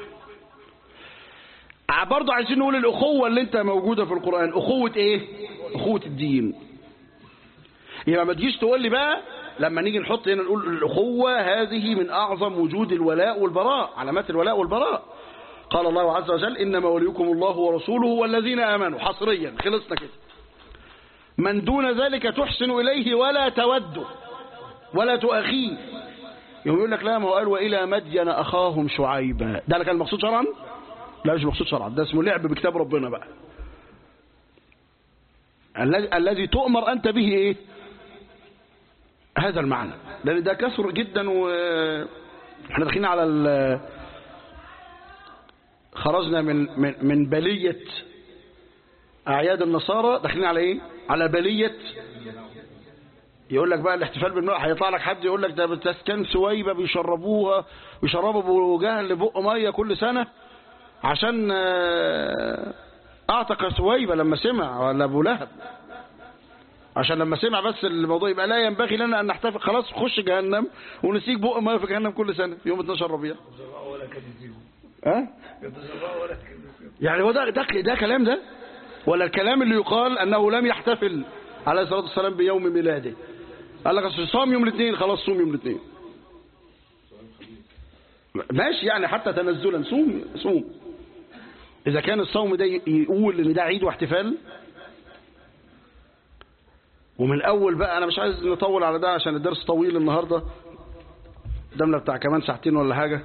برضه عايزين نقول الأخوة اللي أنت موجودة في القرآن أخوة إيه؟ أخوة الدين يبقى ما تجيش تقول لي بقى لما نيجي نحط هنا نقول الأخوة هذه من أعظم وجود الولاء والبراء علامات الولاء والبراء قال الله عز وجل إنما وليكم الله ورسوله والذين آمنوا حصريا خلصنا كده من دون ذلك تحسن إليه ولا توده ولا تؤخيه يوم يقول لك لا ما هو قال وإلى مدين أخاهم شعيبا ده اللي كان المقصود شرعا لا مش مقصود شرعا ده اسمه لعب بكتاب ربنا بقى الذي الذي تؤمر أنت به إيه هذا المعنى لأن ده كثر جدا و احنا داخلين على ال... خرجنا من من من بلية أعياد النصارى داخلين على إيه على بلية يقول لك بقى الاحتفال بالمرأة هيطلع لك حد يقول لك ده بتسكن سويبة بيشربوها بيشربوا ابو جهل بق ميه كل سنة عشان آه، اعتق سويبة لما سمع ولا ابو لهب عشان لما سمع بس الموضوع يبقى لا ينبغي لنا ان نحتفل خلاص خش جهنم ونسيك بق ميه في جهنم كل سنة في يوم 12 ربيع ها يعني هو ده, ده ده كلام ده ولا الكلام اللي يقال انه لم يحتفل عليه الصلاه والسلام بيوم ميلاده قال لك اصل صام يوم الاثنين خلاص صوم يوم الاثنين ماشي يعني حتى تنزلا صوم صوم اذا كان الصوم ده يقول ان ده عيد واحتفال ومن الاول بقى انا مش عايز نطول على ده عشان الدرس طويل النهارده قدامنا بتاع كمان ساعتين ولا حاجة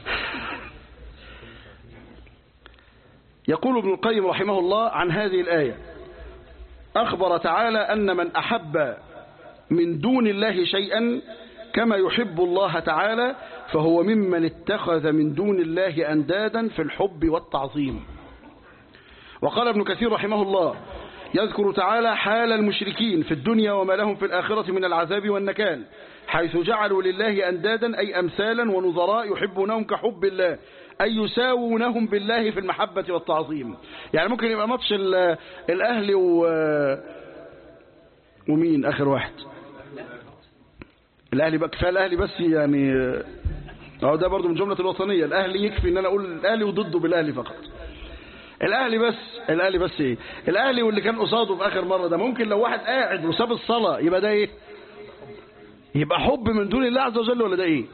يقول ابن القيم رحمه الله عن هذه الآية أخبر تعالى أن من أحب من دون الله شيئا كما يحب الله تعالى فهو ممن اتخذ من دون الله أندادا في الحب والتعظيم وقال ابن كثير رحمه الله يذكر تعالى حال المشركين في الدنيا وما لهم في الآخرة من العذاب والنكال حيث جعلوا لله أندادا أي أمثالا ونظراء يحبونهم كحب الله أي يساوونهم بالله في المحبة والتعظيم يعني ممكن يبقى ماتش ال- الأهلي و... ومين آخر واحد الأهلي بقى كفاية الأهلي بس يعني أهو ده برضو من جملة الوطنية الأهلي يكفي إن أنا أقول الأهلي وضده بالأهلي فقط الاهلي بس الاهلي بس ايه الاهلي واللي كان قصاده في اخر مره ده ممكن لو واحد قاعد وساب الصلاه يبقى ده ايه يبقى حب من دون الله عز وجل ولا ده ايه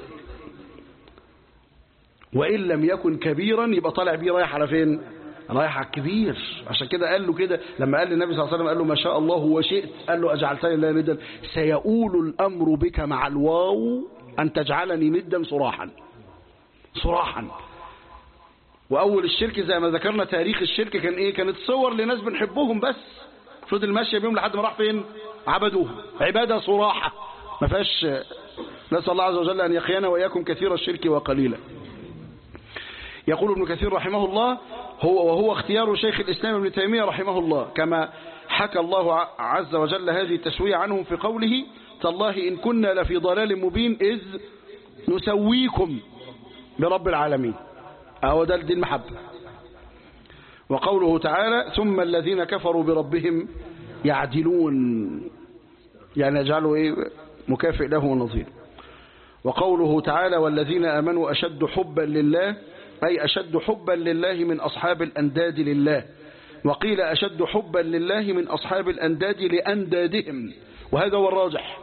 وان لم يكن كبيرا يبقى طالع بيه رايح على فين رايح على الكبير عشان كده قال له كده لما قال للنبي صلى الله عليه وسلم قال له ما شاء الله وشئت قال له اجعلتني الله ندا سيؤول الامر بك مع الواو ان تجعلني ندا صراحا صراحا واول الشرك زي ما ذكرنا تاريخ الشرك كان ايه كانت صور لناس بنحبهم بس فضل ماشيه بيهم لحد ما راح فين عبدوه عباده صراحه ما فيهاش نسال الله عز وجل ان يقينا واياكم كثير الشرك وقليلا يقول ابن كثير رحمه الله هو وهو اختيار شيخ الاسلام ابن تيميه رحمه الله كما حكى الله ع- عز وجل هذه التسويه عنهم في قوله تالله ان كنا لفي ضلال مبين اذ نسويكم برب العالمين أهو ده دي المحبة وقوله تعالى ثم الذين كفروا بربهم يعدلون يعني يجعلوا إيه مكافئ له ونظير وقوله تعالى والذين آمنوا أشد حبا لله أي أشد حبا لله من أصحاب الأنداد لله وقيل أشد حبا لله من أصحاب الأنداد لأندادهم وهذا هو الراجح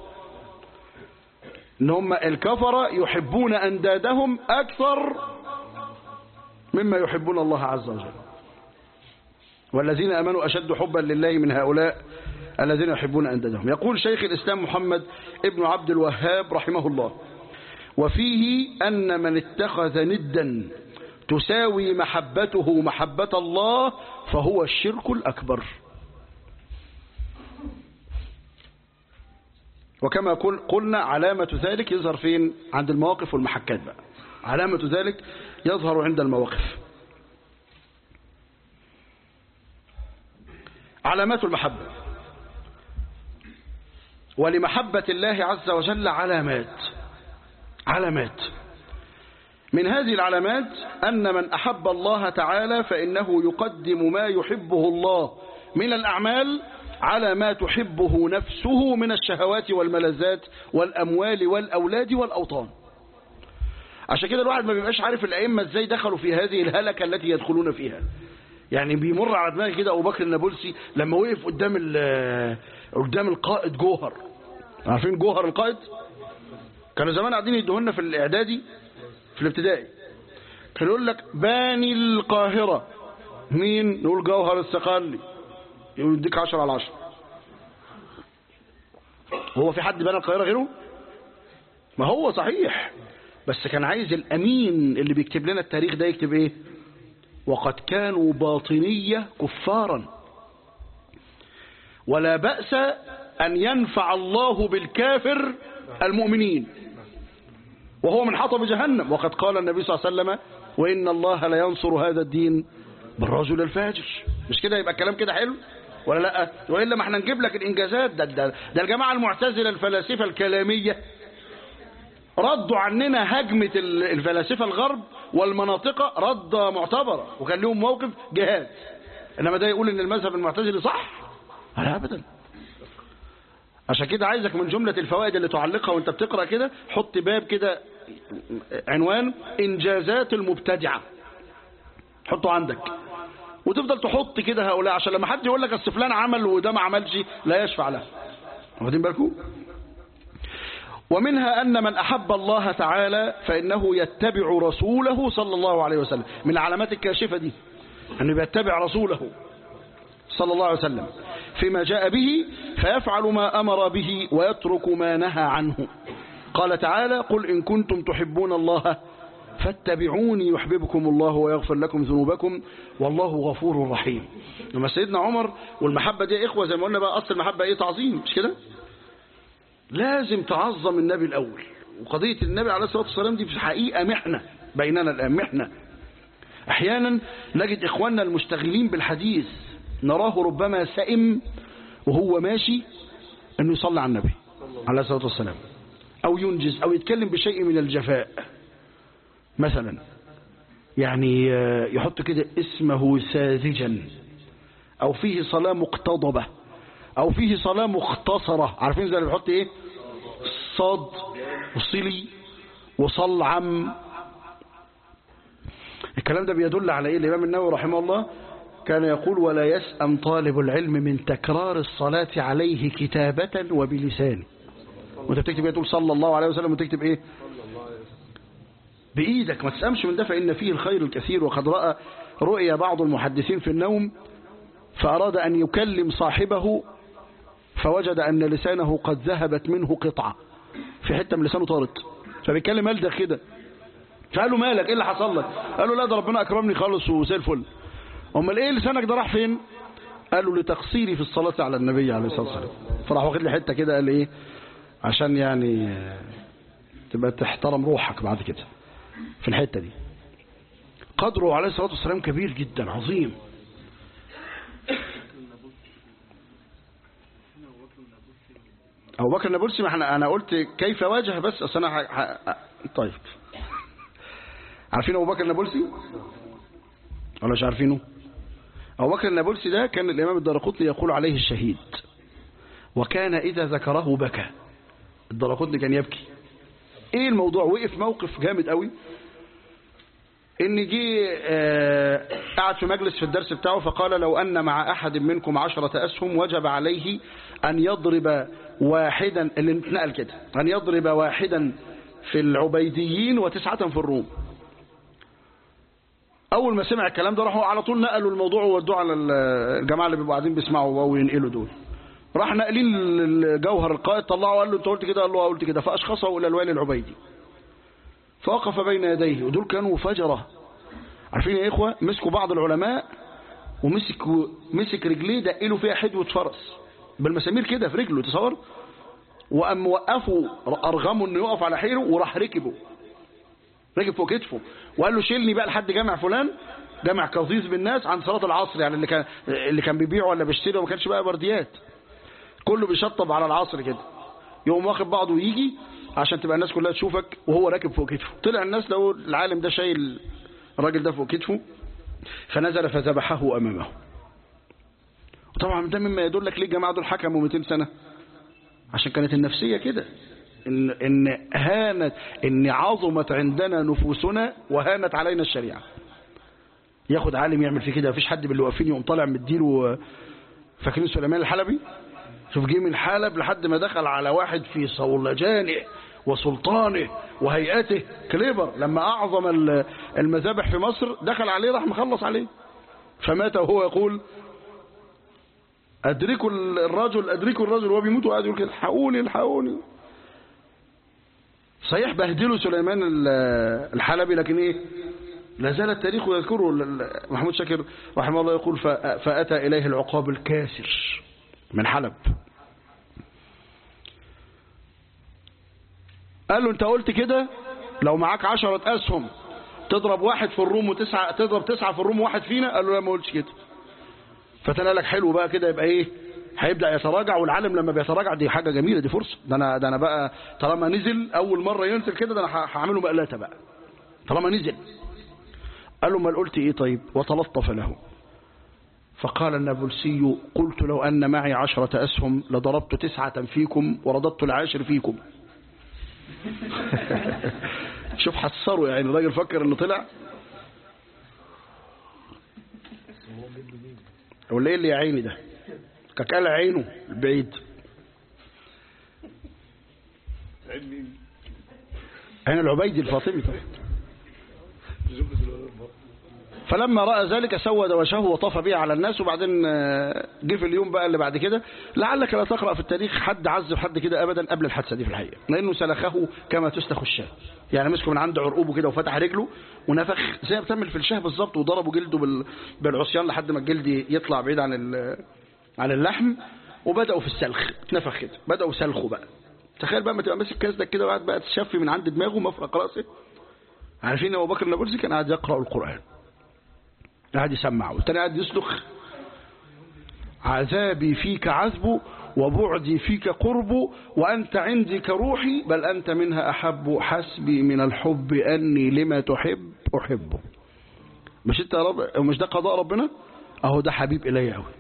إن هم الكفرة يحبون أندادهم أكثر مما يحبون الله عز وجل والذين امنوا اشد حبا لله من هؤلاء الذين يحبون اندادهم يقول شيخ الاسلام محمد ابن عبد الوهاب رحمه الله وفيه ان من اتخذ ندا تساوي محبته محبه الله فهو الشرك الاكبر وكما قل- قلنا علامة ذلك يظهر فين عند المواقف والمحكات بقى علامة ذلك يظهر عند المواقف علامات المحبة ولمحبة الله عز وجل علامات علامات من هذه العلامات أن من أحب الله تعالى فإنه يقدم ما يحبه الله من الأعمال على ما تحبه نفسه من الشهوات والملذات والأموال والأولاد والأوطان عشان كده الواحد ما بيبقاش عارف الأئمة ازاي دخلوا في هذه الهلكة التي يدخلون فيها يعني بيمر على دماغي كده أبو بكر النابلسي لما وقف قدام ال- قدام القائد جوهر عارفين جوهر القائد كانوا زمان قاعدين يدوهولنا في الإعدادي في الابتدائي كان يقول لك باني القاهرة مين نقول جوهر السقالي يقول يديك 10 على 10 هو في حد بنى القاهرة غيره ما هو صحيح بس كان عايز الأمين اللي بيكتب لنا التاريخ ده يكتب ايه وقد كانوا باطنية كفارا ولا بأس أن ينفع الله بالكافر المؤمنين وهو من حطب جهنم وقد قال النبي صلى الله عليه وسلم وإن الله لا ينصر هذا الدين بالرجل الفاجر مش كده يبقى الكلام كده حلو ولا لا وإلا ما احنا نجيب لك الإنجازات ده, ده, ده الجماعة المعتزلة الفلاسفة الكلامية ردوا عننا هجمة ال- الفلاسفة الغرب والمناطق رد معتبرة وكان لهم موقف جهاد إنما ده يقول إن المذهب المعتزلي صح لا أبدا عشان كده عايزك من جملة الفوائد اللي تعلقها وانت بتقرأ كده حط باب كده عنوان إنجازات المبتدعة حطه عندك وتفضل تحط كده هؤلاء عشان لما حد يقول لك اصل فلان عمل وده ما عملش لا يشفع له واخدين بالكم ومنها أن من أحب الله تعالى فإنه يتبع رسوله صلى الله عليه وسلم من العلامات الكاشفة دي أنه يتبع رسوله صلى الله عليه وسلم فيما جاء به فيفعل ما أمر به ويترك ما نهى عنه قال تعالى قل إن كنتم تحبون الله فاتبعوني يحببكم الله ويغفر لكم ذنوبكم والله غفور رحيم لما سيدنا عمر والمحبة دي إخوة زي ما قلنا بقى أصل المحبة إيه تعظيم مش كده لازم تعظم النبي الأول وقضية النبي عليه الصلاة والسلام دي في حقيقة محنة بيننا الآن محنة أحيانا نجد إخواننا المشتغلين بالحديث نراه ربما سئم وهو ماشي أنه يصلي على النبي عليه الصلاة والسلام أو ينجز أو يتكلم بشيء من الجفاء مثلا يعني يحط كده اسمه ساذجا أو فيه صلاة مقتضبة أو فيه صلاة مختصرة عارفين زي اللي بيحط إيه صاد وصلي وصلعم الكلام ده بيدل على إيه الإمام النووي رحمه الله كان يقول ولا يسأم طالب العلم من تكرار الصلاة عليه كتابة وبلسانه وانت بتكتب ايه تقول صلى الله عليه وسلم وتكتب ايه بإيدك ما تسأمش من ده فإن فيه الخير الكثير وقد رأى رؤيا بعض المحدثين في النوم فأراد أن يكلم صاحبه فوجد أن لسانه قد ذهبت منه قطعة في حتة من لسانه طارت فبيتكلم ألدغ كده فقال له مالك ايه اللي حصل لك قال له لا ده ربنا أكرمني خالص وزي الفل امال ايه لسانك ده راح فين قال له لتقصيري في الصلاة على النبي عليه الصلاة والسلام فراح واخد لي حتة كده قال لي ايه عشان يعني تبقى تحترم روحك بعد كده في الحتة دي قدره عليه الصلاة والسلام كبير جدا عظيم أبو بكر النابلسي ما احنا أنا قلت كيف واجه بس أصل أنا ح... ح... طيب عارفين أبو بكر النابلسي ولا مش عارفينه أبو بكر النابلسي ده كان الإمام الدرقطني يقول عليه الشهيد وكان إذا ذكره بكى الدرقطني كان يبكي ايه الموضوع وقف موقف جامد قوي ان جه قعد في مجلس في الدرس بتاعه فقال لو ان مع احد منكم عشرة اسهم وجب عليه ان يضرب واحدا اللي اتنقل كده ان يضرب واحدا في العبيديين وتسعة في الروم اول ما سمع الكلام ده راحوا على طول نقلوا الموضوع وودوه على الجماعه اللي بيبقوا قاعدين بيسمعوا وينقلوا دول راح ناقلين الجوهر القائد طلعوا قال له انت قلت كده قال له قلت كده فاشخصه الى الوالي العبيدي فوقف بين يديه ودول كانوا فجره عارفين يا اخوه مسكوا بعض العلماء ومسك مسك رجليه دقلوا فيها حدوه فرس بالمسامير كده في رجله تصور وقام وقفوا ارغموا انه يقف على حيله وراح ركبه ركب فوق كتفه وقال له شيلني بقى لحد جامع فلان جامع قضيز بالناس عن صلاه العصر يعني اللي كان اللي كان بيبيع ولا بيشتري وما كانش بقى برديات كله بيشطب على العصر كده يقوم واخد بعضه ويجي عشان تبقى الناس كلها تشوفك وهو راكب فوق كتفه طلع الناس لو العالم ده شايل الراجل ده فوق كتفه فنزل فذبحه امامه وطبعا ده مما يدلك ليه الجماعه دول حكموا 200 سنه عشان كانت النفسيه كده ان ان هانت ان عظمت عندنا نفوسنا وهانت علينا الشريعه ياخد عالم يعمل فيه كده مفيش حد باللي واقفين يقوم طالع مديله فاكرين سليمان الحلبي شوف جه من حلب لحد ما دخل على واحد في صولجانه وسلطانه وهيئته كليبر لما أعظم المذابح في مصر دخل عليه راح مخلص عليه فمات وهو يقول أدركوا الرجل أدركوا الرجل وهو بيموت وقاعد يقول كده الحقوني الحقوني صحيح بهدلوا سليمان الحلبي لكن ايه لا زال التاريخ يذكره محمود شاكر رحمه الله يقول فأتى إليه العقاب الكاسر من حلب قال له انت قلت كده لو معاك عشرة أسهم تضرب واحد في الروم وتسعة تضرب تسعة في الروم وواحد فينا قال له لا ما قلتش كده فتنا لك حلو بقى كده يبقى ايه هيبدأ يتراجع والعالم لما بيتراجع دي حاجة جميلة دي فرصة ده انا ده انا بقى طالما نزل اول مرة ينزل كده ده انا هعمله مقلاتة بقى طالما نزل قال له ما قلت ايه طيب وتلطف له فقال النابلسي قلت لو أن معي عشرة أسهم لضربت تسعة فيكم ورددت العاشر فيكم شوف حسروا يعني الراجل فكر انه طلع ولا ايه اللي يا عيني ده كان عينه البعيد عين العبيدي الفاطمي طبعا فلما رأى ذلك سود وجهه وطاف به على الناس وبعدين آه، جه في اليوم بقى اللي بعد كده لعلك لا تقرأ في التاريخ حد عذب حد كده أبدا قبل الحادثة دي في الحقيقة لأنه سلخه كما تسلخ الشاه يعني مسكه من عند عرقوبه كده وفتح رجله ونفخ زي ما بتعمل في الشاه بالظبط وضربوا جلده بال- بالعصيان لحد ما الجلد يطلع بعيد عن ال- عن اللحم وبدأوا في السلخ اتنفخ كده بدأوا سلخوا بقى تخيل بقى ما تبقى ماسك كاسدك كده وقاعد بقى تشفي من عند دماغه مفرق راسه عارفين ابو بكر النابلسي كان قاعد يقرا القران قاعد يسمع والتاني قاعد يسلخ عذابي فيك عذب وبعدي فيك قرب وأنت عندي كروحي بل أنت منها أحب حسبي من الحب أني لما تحب أحبه مش انت يا رب مش ده قضاء ربنا اهو ده حبيب إلي أوي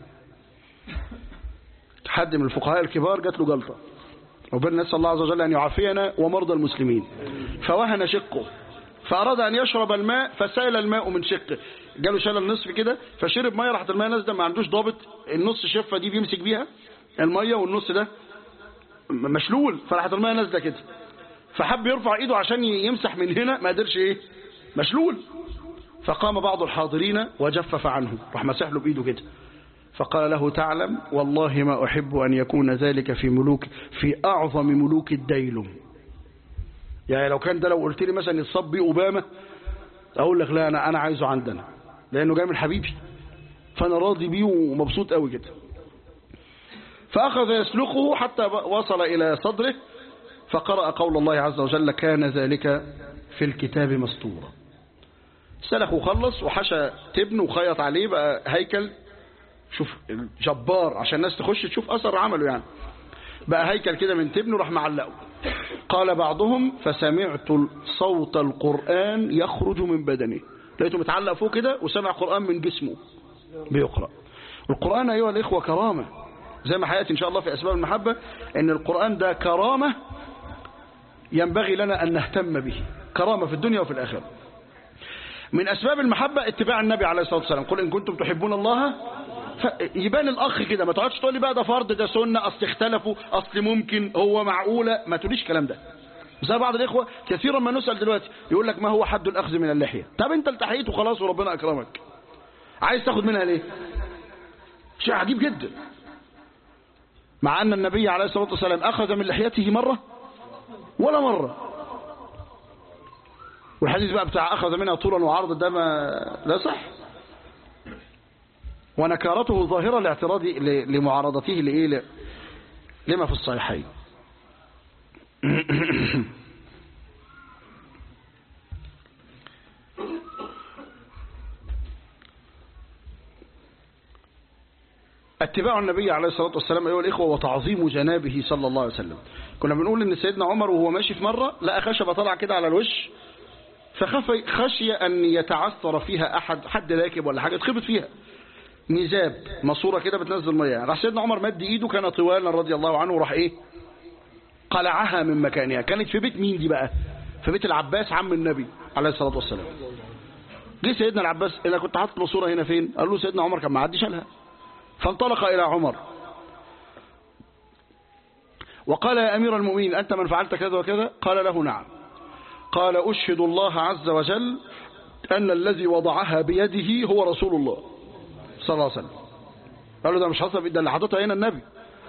حد من الفقهاء الكبار جات له جلطة ربنا نسأل الله عز وجل أن يعافينا ومرضى المسلمين فوهن شقه فأراد أن يشرب الماء فسال الماء من شقه جاله شال النصف كده فشرب مية راحت الماء نازله ما عندوش ضابط النص شفة دي بيمسك بيها المية والنص ده م- مشلول فراحت الماء نازله كده فحب يرفع ايده عشان يمسح من هنا ما قدرش ايه مشلول فقام بعض الحاضرين وجفف عنه راح مسح له بايده كده فقال له تعلم والله ما أحب أن يكون ذلك في ملوك في أعظم ملوك الديلم يعني لو كان ده لو قلت لي مثلا يتصب بيه أوباما أقول لك لا أنا أنا عايزه عندنا لأنه جاي من حبيبي فأنا راضي بيه ومبسوط قوي كده فأخذ يسلخه حتى وصل إلى صدره فقرأ قول الله عز وجل كان ذلك في الكتاب مسطورا سلخ وخلص وحشى تبن وخيط عليه بقى هيكل شوف جبار عشان الناس تخش تشوف أثر عمله يعني بقى هيكل كده من تبن وراح معلقه قال بعضهم فسمعت صوت القرآن يخرج من بدنه لقيته متعلق فوق كده وسمع قرآن من جسمه بيقرأ القرآن أيها الإخوة كرامة زي ما حياتي إن شاء الله في أسباب المحبة أن القرآن ده كرامة ينبغي لنا أن نهتم به كرامة في الدنيا وفي الآخرة من أسباب المحبة اتباع النبي عليه الصلاة والسلام قل إن كنتم تحبون الله يبان الأخ كده ما تقعدش تقول لي بقى ده فرض ده سنة أصل اختلفوا أصل ممكن هو معقولة ما تقوليش الكلام ده زي بعض الإخوة كثيرا ما نسأل دلوقتي يقول لك ما هو حد الأخذ من اللحية طب أنت التحيت وخلاص وربنا أكرمك عايز تاخد منها ليه شيء عجيب جدا مع أن النبي عليه الصلاة والسلام أخذ من لحيته مرة ولا مرة والحديث بقى بتاع أخذ منها طولا وعرضا ده ما لا صح ونكارته ظاهرة لاعتراض لمعارضته لإيه ل- لما في الصحيحين اتباع النبي عليه الصلاة والسلام أيها الإخوة وتعظيم جنابه صلى الله عليه وسلم كنا بنقول إن سيدنا عمر وهو ماشي في مرة لقى خشبة طلع كده على الوش فخف خشي أن يتعثر فيها أحد حد راكب ولا حاجة اتخبط فيها ميزاب ماسوره كده بتنزل ميه راح سيدنا عمر مد ايده كان طوالا رضي الله عنه وراح ايه قلعها من مكانها كانت في بيت مين دي بقى في بيت العباس عم النبي عليه الصلاه والسلام جه سيدنا العباس انا كنت حاطط له صوره هنا فين قال له سيدنا عمر كان معدي شالها فانطلق الى عمر وقال يا امير المؤمنين انت من فعلت كذا وكذا قال له نعم قال اشهد الله عز وجل ان الذي وضعها بيده هو رسول الله صلى الله عليه وسلم قال له ده مش حصل ده اللي حاططها هنا النبي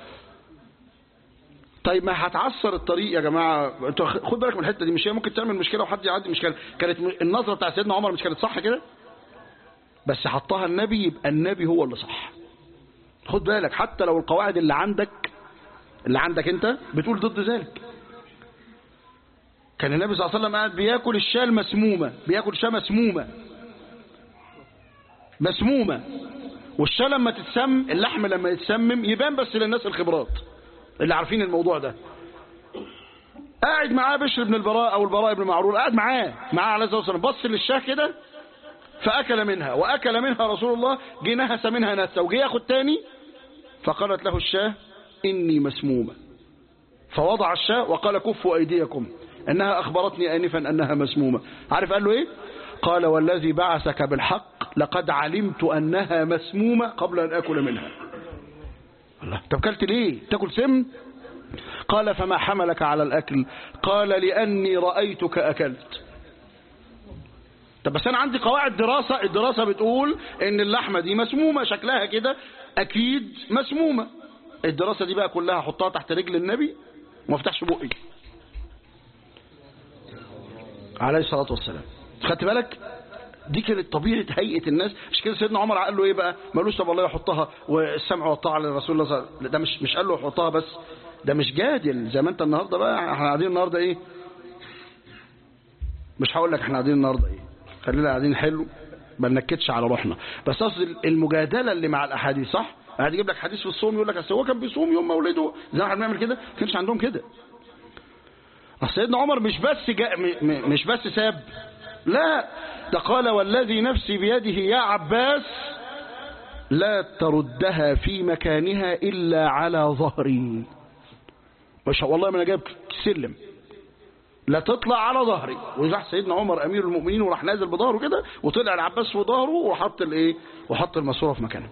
طيب ما هتعثر الطريق يا جماعه انتوا خد بالك من الحته دي مش هي ممكن تعمل مشكله وحد يعدي مشكله كانت النظره بتاع سيدنا عمر مش كانت صح كده بس حطها النبي يبقى النبي هو اللي صح خد بالك حتى لو القواعد اللي عندك اللي عندك انت بتقول ضد ذلك كان النبي صلى الله عليه وسلم قاعد بياكل الشاة المسمومه بياكل شاة مسمومه مسمومه والشاة لما تتسم اللحم لما يتسمم يبان بس للناس الخبرات اللي عارفين الموضوع ده قاعد معاه بشر بن البراء او البراء بن معرور قاعد معاه معاه عليه الصلاه والسلام بص للشاه كده فاكل منها واكل منها رسول الله جه نهس منها نهسه وجه ياخد تاني فقالت له الشاه اني مسمومه فوضع الشاه وقال كفوا ايديكم انها اخبرتني انفا انها مسمومه عارف قال له ايه قال والذي بعثك بالحق لقد علمت انها مسمومه قبل ان اكل منها الله طب كلت ليه تاكل سم قال فما حملك على الاكل قال لاني رايتك اكلت طب بس انا عندي قواعد دراسة الدراسة بتقول ان اللحمة دي مسمومة شكلها كده اكيد مسمومة الدراسة دي بقى كلها احطها تحت رجل النبي وما افتحش بقي عليه الصلاة والسلام خدت بالك دي كانت طبيعة هيئة الناس مش كده سيدنا عمر قال له ايه بقى مالوش طب الله يحطها والسمع والطاعة للرسول الله صلى الله عليه وسلم ده مش مش قال له يحطها بس ده مش جادل زي ما انت النهارده بقى احنا قاعدين النهارده ايه مش هقول لك احنا قاعدين النهارده ايه خلينا قاعدين حلو ما ننكدش على روحنا بس اصل المجادله اللي مع الاحاديث صح قاعد يجيب لك حديث في الصوم يقول لك اصل هو كان بيصوم يوم مولده زي ما احنا بنعمل كده ما كانش عندهم كده اصل سيدنا عمر مش بس جا م- م- مش بس ساب لا ده قال والذي نفسي بيده يا عباس لا تردها في مكانها الا على ظهري مش والله ما انا جايب سلم لا تطلع على ظهري وراح سيدنا عمر امير المؤمنين وراح نازل بظهره كده وطلع العباس في ظهره وحط الايه وحط الماسوره في مكانها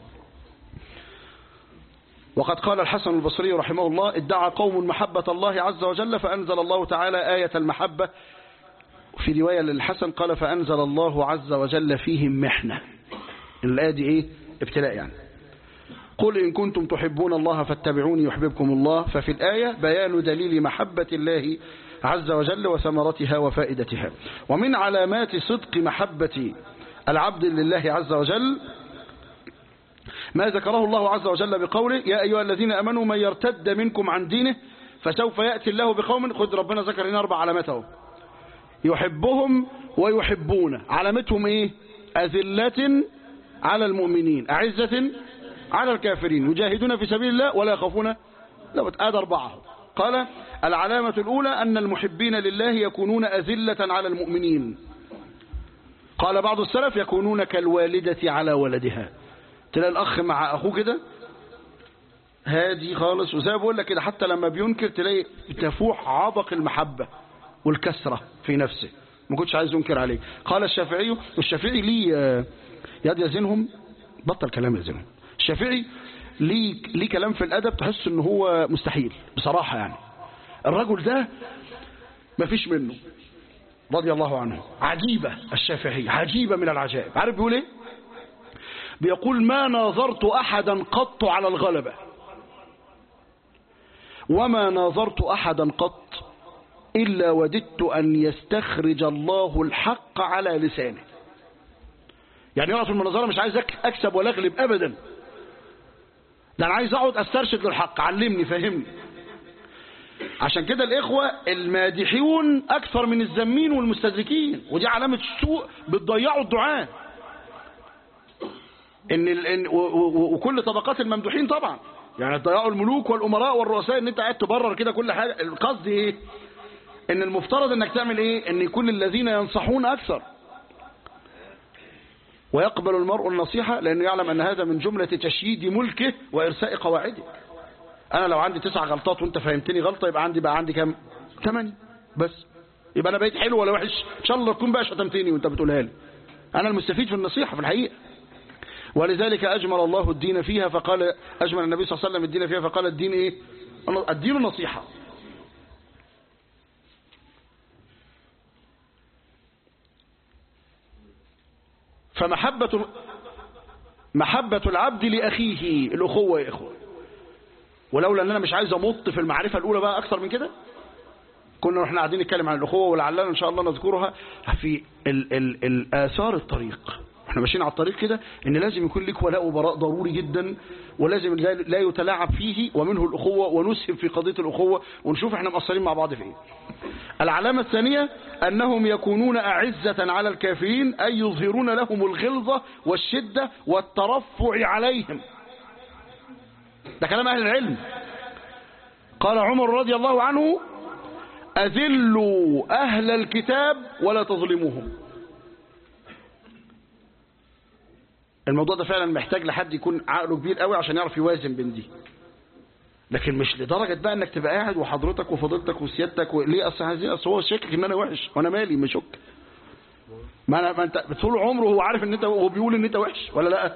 وقد قال الحسن البصري رحمه الله ادعى قوم محبة الله عز وجل فأنزل الله تعالى آية المحبة في رواية للحسن قال فأنزل الله عز وجل فيهم محنة الآية دي إيه ابتلاء يعني قل إن كنتم تحبون الله فاتبعوني يحببكم الله ففي الآية بيان دليل محبة الله عز وجل وثمرتها وفائدتها ومن علامات صدق محبة العبد لله عز وجل ما ذكره الله عز وجل بقوله يا أيها الذين أمنوا من يرتد منكم عن دينه فسوف يأتي الله بقوم خذ ربنا ذكر هنا أربع علامات اهو يحبهم ويحبون علامتهم ايه أذلة على المؤمنين أعزة على الكافرين يجاهدون في سبيل الله ولا يخافون لا آد أربعة قال العلامة الأولى أن المحبين لله يكونون أذلة على المؤمنين قال بعض السلف يكونون كالوالدة على ولدها تلاقي الأخ مع أخوه كده هادي خالص وزي ما بقول لك كده حتى لما بينكر تلاقي تفوح عبق المحبة والكسرة في نفسه ما كنتش عايز ينكر عليه قال الشافعي والشافعي ليه آه، يد يزنهم بطل كلام يزنهم الشافعي ليه ليه كلام في الأدب تحس ان هو مستحيل بصراحة يعني الرجل ده ما فيش منه رضي الله عنه عجيبة الشافعي عجيبة من العجائب عارف بيقول ايه بيقول ما ناظرت أحدا قط على الغلبة وما ناظرت أحدا قط إلا وددت أن يستخرج الله الحق على لسانه يعني يقعد في المناظرة مش عايز أك- أكسب ولا أغلب أبدا ده أنا عايز أقعد أسترشد للحق علمني فهمني عشان كده الإخوة المادحون أكثر من الذمين والمستدركين ودي علامة سوء بتضيعوا الدعاء ان ال... إن... و... و... وكل طبقات الممدوحين طبعا يعني ضياعوا الملوك والامراء والرؤساء ان انت قاعد تبرر كده كل حاجه القصد ايه ان المفترض انك تعمل ايه ان يكون الذين ينصحون اكثر ويقبل المرء النصيحه لانه يعلم ان هذا من جمله تشييد ملكه وارساء قواعده انا لو عندي تسع غلطات وانت فهمتني غلطه يبقى عندي بقى عندي كام ثمانية بس يبقى انا بقيت حلو ولا وحش ان شاء الله تكون بقى شتمتني وانت بتقولها لي انا المستفيد في النصيحه في الحقيقه ولذلك أجمل الله الدين فيها فقال أجمل النبي صلى الله عليه وسلم الدين فيها فقال الدين إيه الدين نصيحة فمحبة محبة العبد لأخيه الأخوة يا إخوة ولولا أن أنا مش عايز أمط في المعرفة الأولى بقى أكثر من كده كنا احنا قاعدين نتكلم عن الأخوة ولعلنا إن شاء الله نذكرها في ال ال الآثار الطريق احنا ماشيين على الطريق كده ان لازم يكون لك ولاء وبراء ضروري جدا ولازم لا لا يتلاعب فيه ومنه الأخوة ونسهم في قضية الأخوة ونشوف احنا مقصرين مع بعض في ايه العلامة الثانية أنهم يكونون أعزة على الكافرين أي يظهرون لهم الغلظة والشدة والترفع عليهم ده كلام أهل العلم قال عمر رضي الله عنه أذلوا أهل الكتاب ولا تظلموهم الموضوع ده فعلا محتاج لحد يكون عقله كبير قوي عشان يعرف يوازن بين دي لكن مش لدرجة بقى انك تبقى قاعد وحضرتك وفضيلتك وسيادتك وليه اصل هذه اصل هو شاكك ان انا وحش وانا مالي ما شك ما انا ما انت طول عمره هو عارف ان انت هو بيقول ان انت وحش ولا لا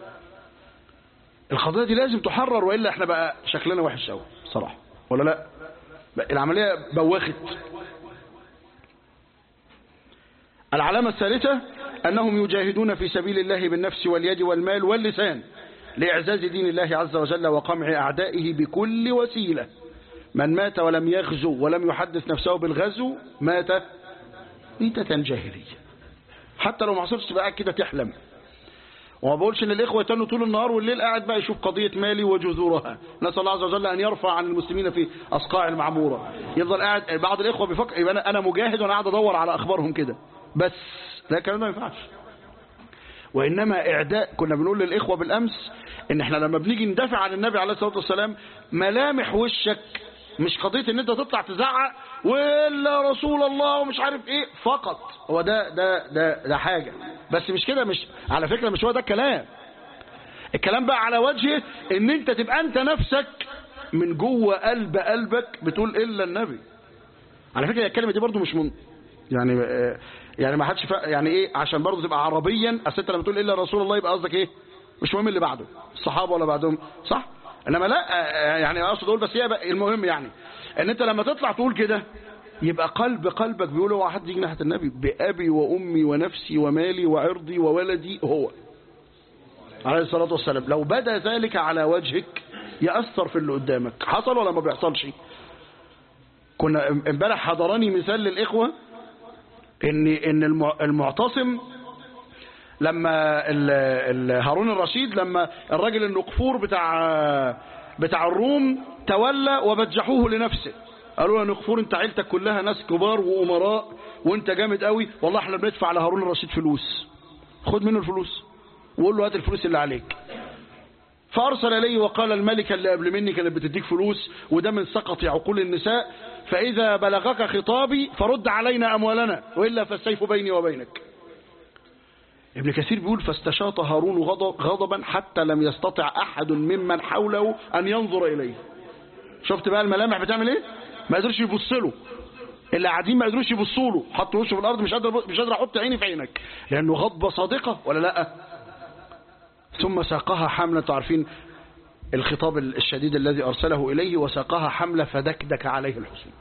القضيه دي لازم تحرر والا احنا بقى شكلنا وحش قوي بصراحه ولا لا بقى العمليه بواخت العلامة الثالثة أنهم يجاهدون في سبيل الله بالنفس واليد والمال واللسان لإعزاز دين الله عز وجل وقمع أعدائه بكل وسيلة من مات ولم يغزو ولم يحدث نفسه بالغزو مات ميتة جاهلية حتى لو ما حصلش تبقى قاعد كده تحلم وما بقولش ان الاخوه يتنوا طول النهار والليل قاعد بقى يشوف قضيه مالي وجذورها نسال الله عز وجل ان يرفع عن المسلمين في اصقاع المعموره يفضل قاعد بعض الاخوه بيفكر يبقى انا انا مجاهد وانا قاعد ادور على اخبارهم كده بس لا الكلام ده ما ينفعش وانما اعداء كنا بنقول للاخوه بالامس ان احنا لما بنيجي ندافع عن النبي عليه الصلاه والسلام ملامح وشك مش قضيه ان انت تطلع تزعق ولا رسول الله ومش عارف ايه فقط هو ده ده ده ده حاجه بس مش كده مش على فكره مش هو ده الكلام الكلام بقى على وجه ان انت تبقى انت نفسك من جوه قلب قلبك بتقول الا النبي على فكره الكلمه دي برضو مش من يعني آه، يعني ما حدش فا- يعني ايه عشان برضو تبقى عربيا اصل انت لما تقول الا رسول الله يبقى قصدك ايه مش مهم اللي بعده الصحابه ولا بعدهم صح انما لا آه، يعني اقصد اقول بس هي بقى المهم يعني ان انت لما تطلع تقول كده يبقى قلب قلبك بيقول هو حد يجي ناحيه النبي بابي وامي ونفسي ومالي وعرضي وولدي هو عليه الصلاه والسلام لو بدا ذلك على وجهك ياثر في اللي قدامك حصل ولا ما بيحصلش كنا امبارح حضراني مثال للاخوه ان ان المع- المعتصم لما ال- ال- هارون الرشيد لما الراجل النقفور بتاع بتاع الروم تولى وبجحوه لنفسه قالوا له يا نقفور انت عيلتك كلها ناس كبار وامراء وانت جامد قوي والله احنا بندفع لهارون الرشيد فلوس خد منه الفلوس وقول له هات الفلوس اللي عليك فأرسل إليه وقال الملكة اللي قبل مني كانت بتديك فلوس وده من سقط عقول النساء فإذا بلغك خطابي فرد علينا أموالنا وإلا فالسيف بيني وبينك ابن كثير بيقول فاستشاط هارون غضب غضبا حتى لم يستطع أحد ممن حوله أن ينظر إليه شفت بقى الملامح بتعمل إيه ما قدرش يبص له اللي قاعدين ما قدروش يبصوا له حط وشه في الارض مش قادر مش قادر احط عيني في عينك لانه غضبه صادقه ولا لا ثم ساقها حملة عارفين الخطاب الشديد الذي أرسله إليه وساقها حملة فدكدك عليه الحصون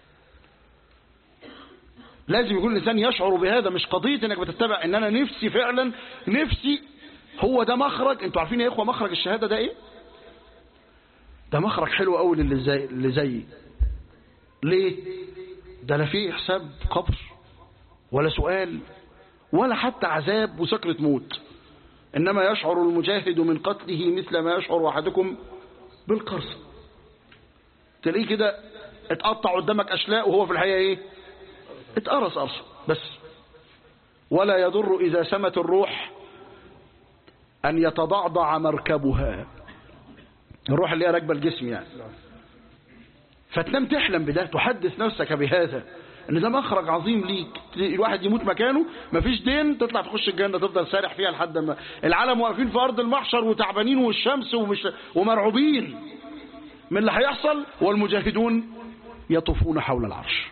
لازم يكون الإنسان يشعر بهذا مش قضية إنك بتتبع إن أنا نفسي فعلا نفسي هو ده مخرج انتوا عارفين يا إخوة مخرج الشهادة ده إيه ده مخرج حلو قوي للي زي اللي زيي ليه ده لا فيه حساب قبر ولا سؤال ولا حتى عذاب وسكرة موت إنما يشعر المجاهد من قتله مثل ما يشعر أحدكم بالقرص تلاقيه كده اتقطع قدامك أشلاء وهو في الحقيقة إيه اتقرص قرص بس ولا يضر إذا سمت الروح أن يتضعضع مركبها الروح اللي هي راكبه الجسم يعني فتنام تحلم بده تحدث نفسك بهذا ان ده مخرج عظيم ليك الواحد يموت مكانه مفيش دين تطلع تخش الجنه تفضل سارح فيها لحد ما العالم واقفين في ارض المحشر وتعبانين والشمس ومش ومرعوبين من اللي هيحصل والمجاهدون يطوفون حول العرش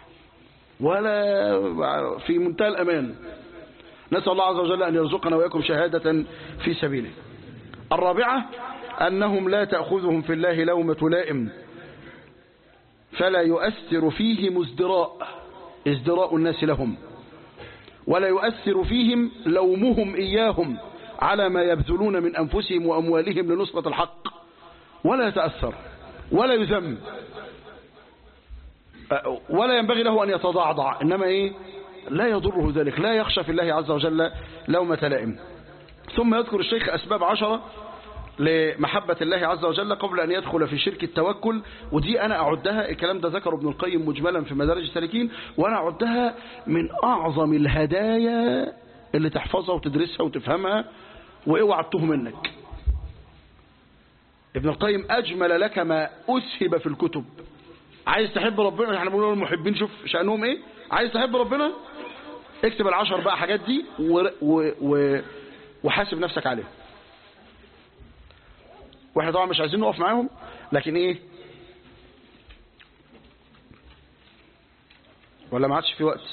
ولا في منتهى الامان نسال الله عز وجل ان يرزقنا واياكم شهاده في سبيله الرابعه انهم لا تاخذهم في الله لومه لائم فلا يؤثر فيهم ازدراء ازدراء الناس لهم ولا يؤثر فيهم لومهم إياهم على ما يبذلون من أنفسهم وأموالهم لنصرة الحق ولا يتأثر ولا يذم ولا ينبغي له أن يتضعضع إنما إيه لا يضره ذلك لا يخشى في الله عز وجل لومة لائم ثم يذكر الشيخ أسباب عشرة لمحبة الله عز وجل قبل أن يدخل في شرك التوكل ودي أنا أعدها الكلام ده ذكره ابن القيم مجملا في مدارج السالكين وأنا أعدها من أعظم الهدايا اللي تحفظها وتدرسها وتفهمها واوعى تتوه منك ابن القيم أجمل لك ما أسهب في الكتب عايز تحب ربنا احنا بنقول المحبين شوف شأنهم ايه عايز تحب ربنا اكتب العشر بقى حاجات دي و... و... و... وحاسب نفسك عليهم واحنا طبعا مش عايزين نقف معاهم لكن ايه ولا ما عادش في وقت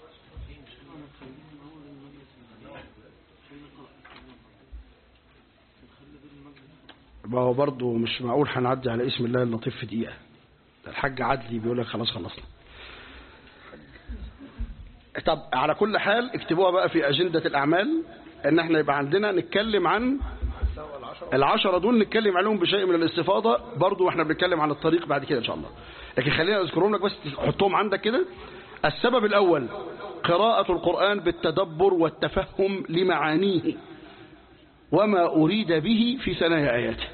ما هو برضه مش معقول هنعدي على اسم الله اللطيف في دقيقة ده الحاج عدلي بيقول لك خلاص خلصنا طب على كل حال اكتبوها بقى في أجندة الأعمال ان احنا يبقى عندنا نتكلم عن العشرة دول نتكلم عليهم بشيء من الاستفاضة برضو واحنا بنتكلم عن الطريق بعد كده ان شاء الله لكن خلينا اذكرهم لك بس حطهم عندك كده السبب الاول قراءة القرآن بالتدبر والتفهم لمعانيه وما أريد به في ثنايا آياته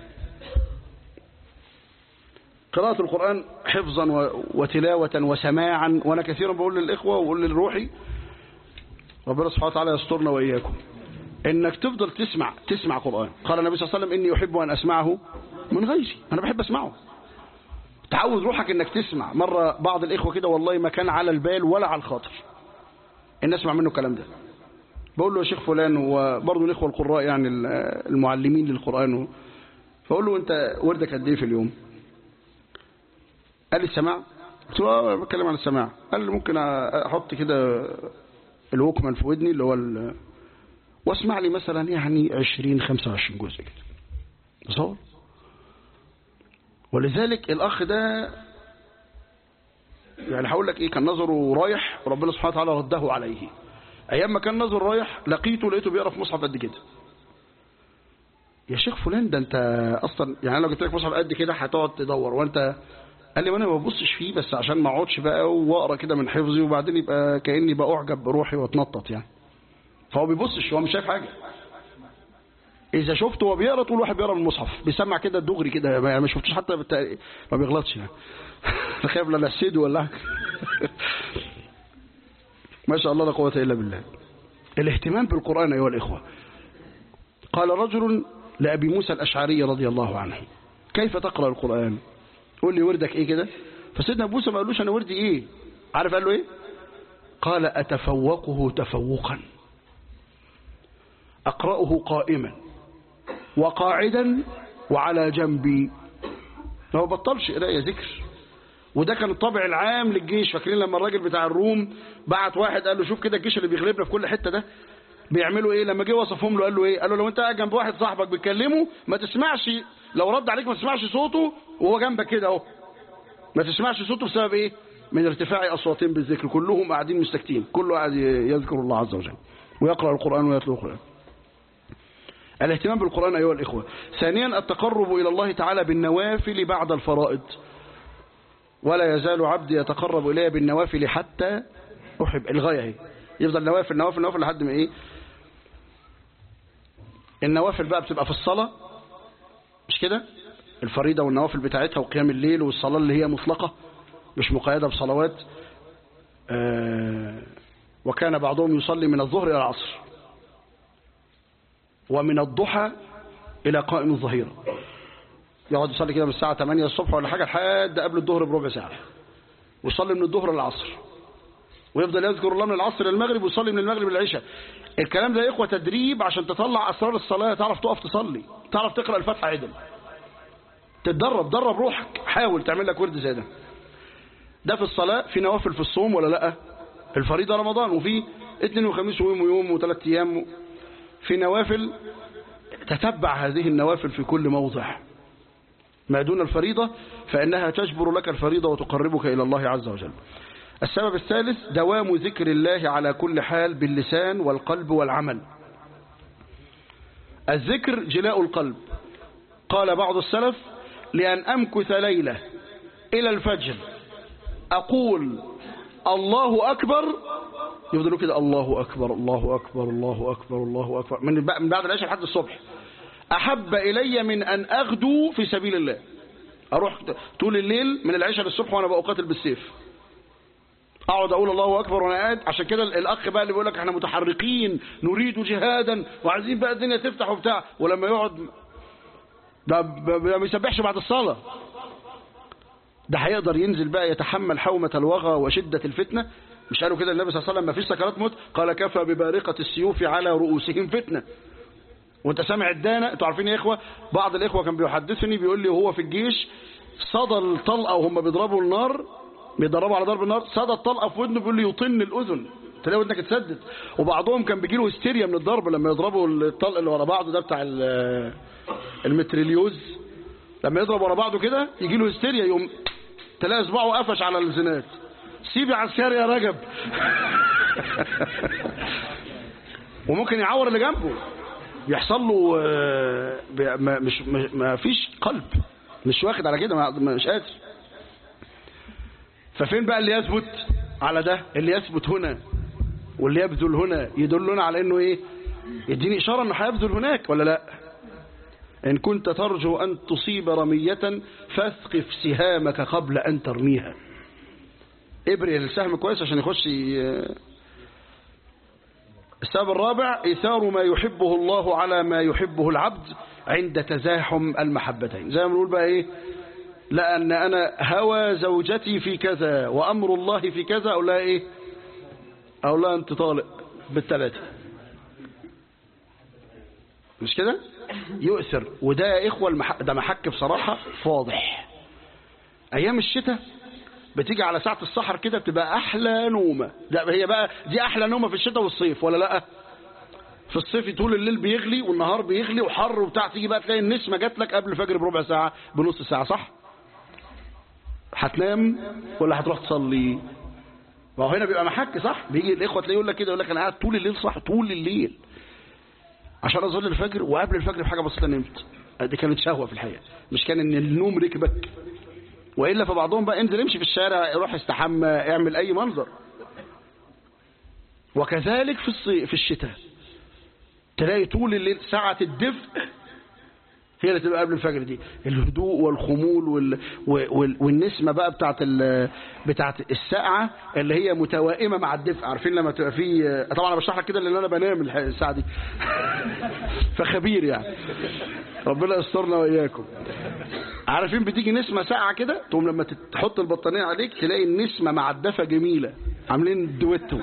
قراءة القرآن حفظا وتلاوة وسماعا وأنا كثيرا بقول للإخوة وأقول للروحي ربنا سبحانه وتعالى يسترنا وإياكم إنك تفضل تسمع تسمع قرآن قال النبي صلى الله عليه وسلم إني أحب أن أسمعه من غيري أنا بحب أسمعه تعود روحك إنك تسمع مرة بعض الإخوة كده والله ما كان على البال ولا على الخاطر إن أسمع منه الكلام ده بقول له يا شيخ فلان وبرضه الإخوة القراء يعني المعلمين للقرآن فأقول له أنت وردك قد إيه في اليوم قال لي السماع قلت له اه بتكلم عن السماع قال لي ممكن احط كده الوكمان في ودني اللي هو ال... واسمع لي مثلا يعني 20 25 جزء كده تصور ولذلك الاخ ده يعني هقول لك ايه كان نظره رايح وربنا سبحانه وتعالى رده عليه ايام ما كان نظره رايح لقيته لقيته بيقرا في مصحف قد كده يا شيخ فلان ده انت اصلا يعني لو جبت لك مصحف قد كده هتقعد تدور وانت قال لي وانا ما ببصش فيه بس عشان ما اقعدش بقى واقرا كده من حفظي وبعدين يبقى كاني باعجب بروحي واتنطط يعني فهو بيبصش هو مش شايف حاجه اذا شفته وهو بيقرا طول واحد بيقرا من المصحف بيسمع كده دغري كده ما شفتوش حتى بالتق... ما بيغلطش يعني خايف لا نسيده ولا ما شاء الله لا قوه الا بالله الاهتمام بالقران ايها الاخوه قال رجل لابي موسى الاشعري رضي الله عنه كيف تقرا القران قول لي وردك ايه كده فسيدنا ابو موسى ما قالوش انا وردي ايه عارف قال له ايه قال اتفوقه تفوقا اقراه قائما وقاعدا وعلى جنبي ما بطلش قرايه ذكر وده كان الطبع العام للجيش فاكرين لما الراجل بتاع الروم بعت واحد قال له شوف كده الجيش اللي بيغلبنا في كل حته ده بيعملوا ايه لما جه وصفهم له قال له ايه قال له لو انت قاعد جنب واحد صاحبك بتكلمه ما تسمعش لو رد عليك ما تسمعش صوته وهو جنبك كده اهو ما تسمعش صوته بسبب ايه من ارتفاع اصواتهم بالذكر كلهم قاعدين مستكتين كله قاعد يذكر الله عز وجل ويقرا القران ويتلو القران الاهتمام بالقران ايها الاخوه ثانيا التقرب الى الله تعالى بالنوافل بعد الفرائض ولا يزال عبدي يتقرب الي بالنوافل حتى احب الغايه اهي يفضل نوافل نوافل نوافل لحد ما ايه النوافل بقى بتبقى في الصلاه مش كده الفريضة والنوافل بتاعتها وقيام الليل والصلاة اللي هي مطلقة مش مقيدة بصلوات آه وكان بعضهم يصلي من الظهر إلى العصر ومن الضحى إلى قائم الظهيرة يقعد يصلي كده من الساعة 8 الصبح ولا حاجة لحد قبل الظهر بربع ساعة ويصلي من الظهر للعصر ويفضل يذكر الله من العصر للمغرب ويصلي من المغرب للعشاء الكلام ده يا إخوة تدريب عشان تطلع أسرار الصلاة تعرف تقف تصلي تعرف تقرأ الفاتحة عدل تتدرب درب روحك حاول تعمل لك ورد زي ده ده في الصلاة في نوافل في الصوم ولا لا الفريضة رمضان وفي اثنين وخميس ويوم ويوم وثلاث ايام في نوافل تتبع هذه النوافل في كل موضع ما دون الفريضة فإنها تجبر لك الفريضة وتقربك إلى الله عز وجل السبب الثالث دوام ذكر الله على كل حال باللسان والقلب والعمل الذكر جلاء القلب قال بعض السلف لأن أمكث ليلة إلى الفجر أقول الله أكبر يفضلوا كده الله أكبر الله أكبر الله أكبر الله أكبر من بعد العشاء لحد الصبح أحب إلي من أن أغدو في سبيل الله أروح طول الليل من العشاء للصبح وأنا بقاتل بالسيف اقعد اقول الله اكبر وانا قاعد عشان كده الاخ بقى اللي بيقول لك احنا متحركين نريد جهادا وعايزين بقى الدنيا تفتح وبتاع ولما يقعد ده ما بيسبحش بعد الصلاه ده هيقدر ينزل بقى يتحمل حومة الوغى وشدة الفتنة مش قالوا كده النبي صلى الله عليه وسلم ما فيش سكرات موت قال كفى ببارقة السيوف على رؤوسهم فتنة وانت سامع الدانة انتوا عارفين يا اخوة بعض الاخوة كان بيحدثني بيقول لي وهو في الجيش صدى الطلقة وهم بيضربوا النار بيضربوا على ضرب النار صدى الطلقة في ودنه بيقول لي يطن الأذن تلاقي ودنك اتسدد وبعضهم كان بيجي له هستيريا من الضرب لما يضربوا الطلق اللي ورا بعضه ده بتاع المتريليوز لما يضرب ورا بعضه كده يجي له هستيريا يقوم تلاقي صباعه قفش على الزناد سيبي عسكري يا رجب وممكن يعور اللي جنبه يحصل له آه، ب- ما- مش ما- ما فيش قلب مش واخد على كده ما- مش قادر ففين بقى اللي يثبت على ده اللي يثبت هنا واللي يبذل هنا يدلنا على انه ايه يديني اشاره انه هيبذل هناك ولا لا ان كنت ترجو ان تصيب رميه فاثقف سهامك قبل ان ترميها ابرئ السهم كويس عشان يخش ي- السبب الرابع إيثار ما يحبه الله على ما يحبه العبد عند تزاحم المحبتين زي ما بنقول بقى إيه لأن أنا هوى زوجتي في كذا وأمر الله في كذا أقول لها إيه أقول لها أنت طالق بالثلاثة مش كده يؤثر وده يا إخوة المح... ده محك بصراحة فاضح أيام الشتاء بتيجي على ساعة السحر كده بتبقى أحلى نومة ده هي بقى دي أحلى نومة في الشتاء والصيف ولا لأ في الصيف طول الليل بيغلي والنهار بيغلي وحر وبتاع تيجي بقى تلاقي النسمة جات لك قبل الفجر بربع ساعة بنص ساعة صح هتنام ولا هتروح تصلي ما هو هنا بيبقى محك صح بيجي الإخوة تلاقيه يقول لك كده يقول لك أنا قاعد طول الليل صح طول الليل عشان أصلي الفجر وقبل الفجر بحاجة بسيطة نمت دي كانت شهوة في الحقيقة مش كان إن النوم ركبك وإلا فبعضهم بقى انزل امشي في الشارع روح استحمى اعمل أي منظر وكذلك في الصيف في الشتاء تلاقي طول الليل ساعة الدفء هي اللي تبقى قبل الفجر دي الهدوء والخمول وال... وال... والنسمة بقى بتاعت ال... بتاعت الساعة اللي هي متوائمة مع الدفء عارفين لما تبقى في طبعا انا بشرح لك كده لان انا بنام الح- الساعة دي فخبير يعني ربنا يسترنا واياكم عارفين بتيجي نسمة ساعة كده تقوم لما تحط البطانية عليك تلاقي النسمة مع الدفى جميلة عاملين دويتو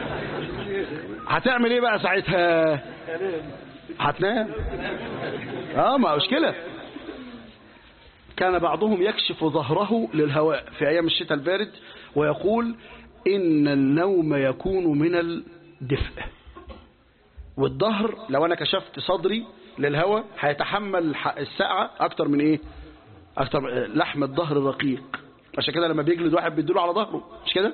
هتعمل ايه بقى ساعتها هتنام اه ما مشكلة كان بعضهم يكشف ظهره للهواء في ايام الشتاء البارد ويقول ان النوم يكون من الدفء والظهر لو انا كشفت صدري للهواء هيتحمل ح- الساعة اكتر من ايه اكتر من- لحم الظهر رقيق عشان كده لما بيجلد واحد بيديله على ظهره مش كده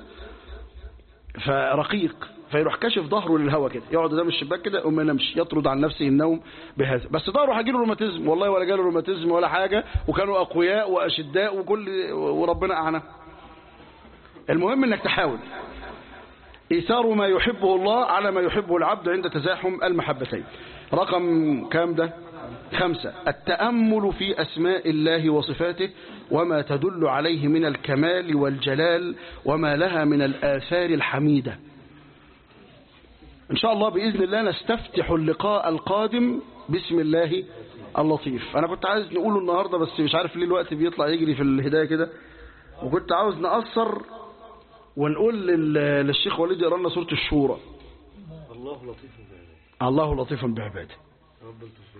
فرقيق فيروح كاشف ظهره للهواء كده يقعد قدام الشباك كده وما ينامش يطرد عن نفسه النوم بهذا بس ظهره هيجيله روماتيزم والله ولا جاله روماتيزم ولا حاجة وكانوا أقوياء وأشداء وكل وربنا أعانه المهم انك تحاول إيثار ما يحبه الله على ما يحبه العبد عند تزاحم المحبتين رقم كام ده خمسة التأمل في أسماء الله وصفاته وما تدل عليه من الكمال والجلال وما لها من الآثار الحميدة إن شاء الله بإذن الله نستفتح اللقاء القادم بسم الله اللطيف أنا كنت عايز نقوله النهاردة بس مش عارف ليه الوقت بيطلع يجري في الهداية كده وكنت عاوز نقصر ونقول لل- للشيخ وليد يقرا لنا سورة الشورى الله لطيف بعباده الله لطيف بعباده رب التوفيق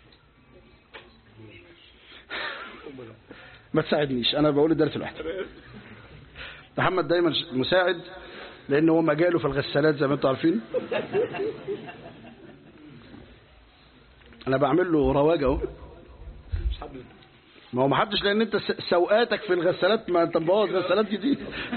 ما تساعدنيش انا بقول الدرس لوحدي محمد دايما ش- مساعد لان هو مجاله في الغسالات زي ما انتم عارفين انا بعمل له رواج اهو مش حد ما هو ما حدش لان انت س- سوقاتك في الغسالات ما انت مبوظ غسالات كتير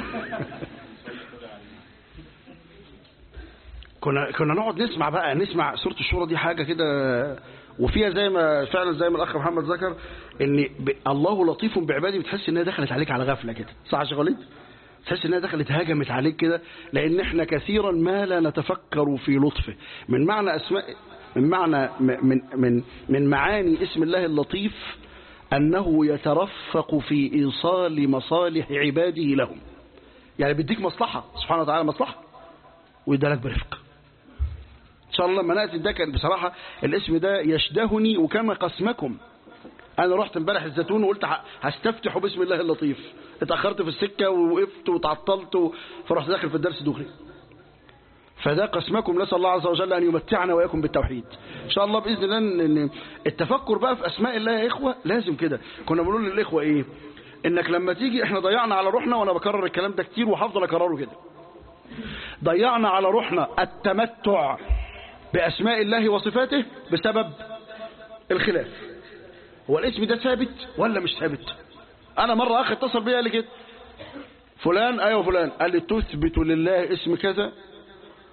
كنا كنا نقعد نسمع بقى نسمع سوره الشورى دي حاجه كده وفيها زي ما فعلا زي ما الاخ محمد ذكر ان ب... الله لطيف بعباده بتحس انها دخلت عليك على غفله كده صح يا شيخ وليد؟ تحس انها دخلت هاجمت عليك كده لان احنا كثيرا ما لا نتفكر في لطفه من معنى اسماء من معنى م- من من من معاني اسم الله اللطيف انه يترفق في ايصال مصالح عباده لهم يعني بيديك مصلحه سبحانه وتعالى مصلحه ويدالك برفق ان شاء الله لما ناتي ده كان بصراحه الاسم ده يشدهني وكان قسمكم انا رحت امبارح الزيتون وقلت ه- هستفتح باسم الله اللطيف اتاخرت في السكه ووقفت وتعطلت و- فرحت داخل في الدرس دغري فده قسمكم نسال الله عز وجل ان يمتعنا واياكم بالتوحيد ان شاء الله باذن الله ان إن التفكر بقى في اسماء الله يا اخوه لازم كده كنا بنقول للاخوه ايه انك لما تيجي احنا ضيعنا على روحنا وانا بكرر الكلام ده كتير وهفضل اكرره كده ضيعنا على روحنا التمتع بأسماء الله وصفاته بسبب الخلاف هو الاسم ده ثابت ولا مش ثابت انا مرة اخي اتصل بيا قال لي كده فلان ايوه فلان قال لي تثبت لله اسم كذا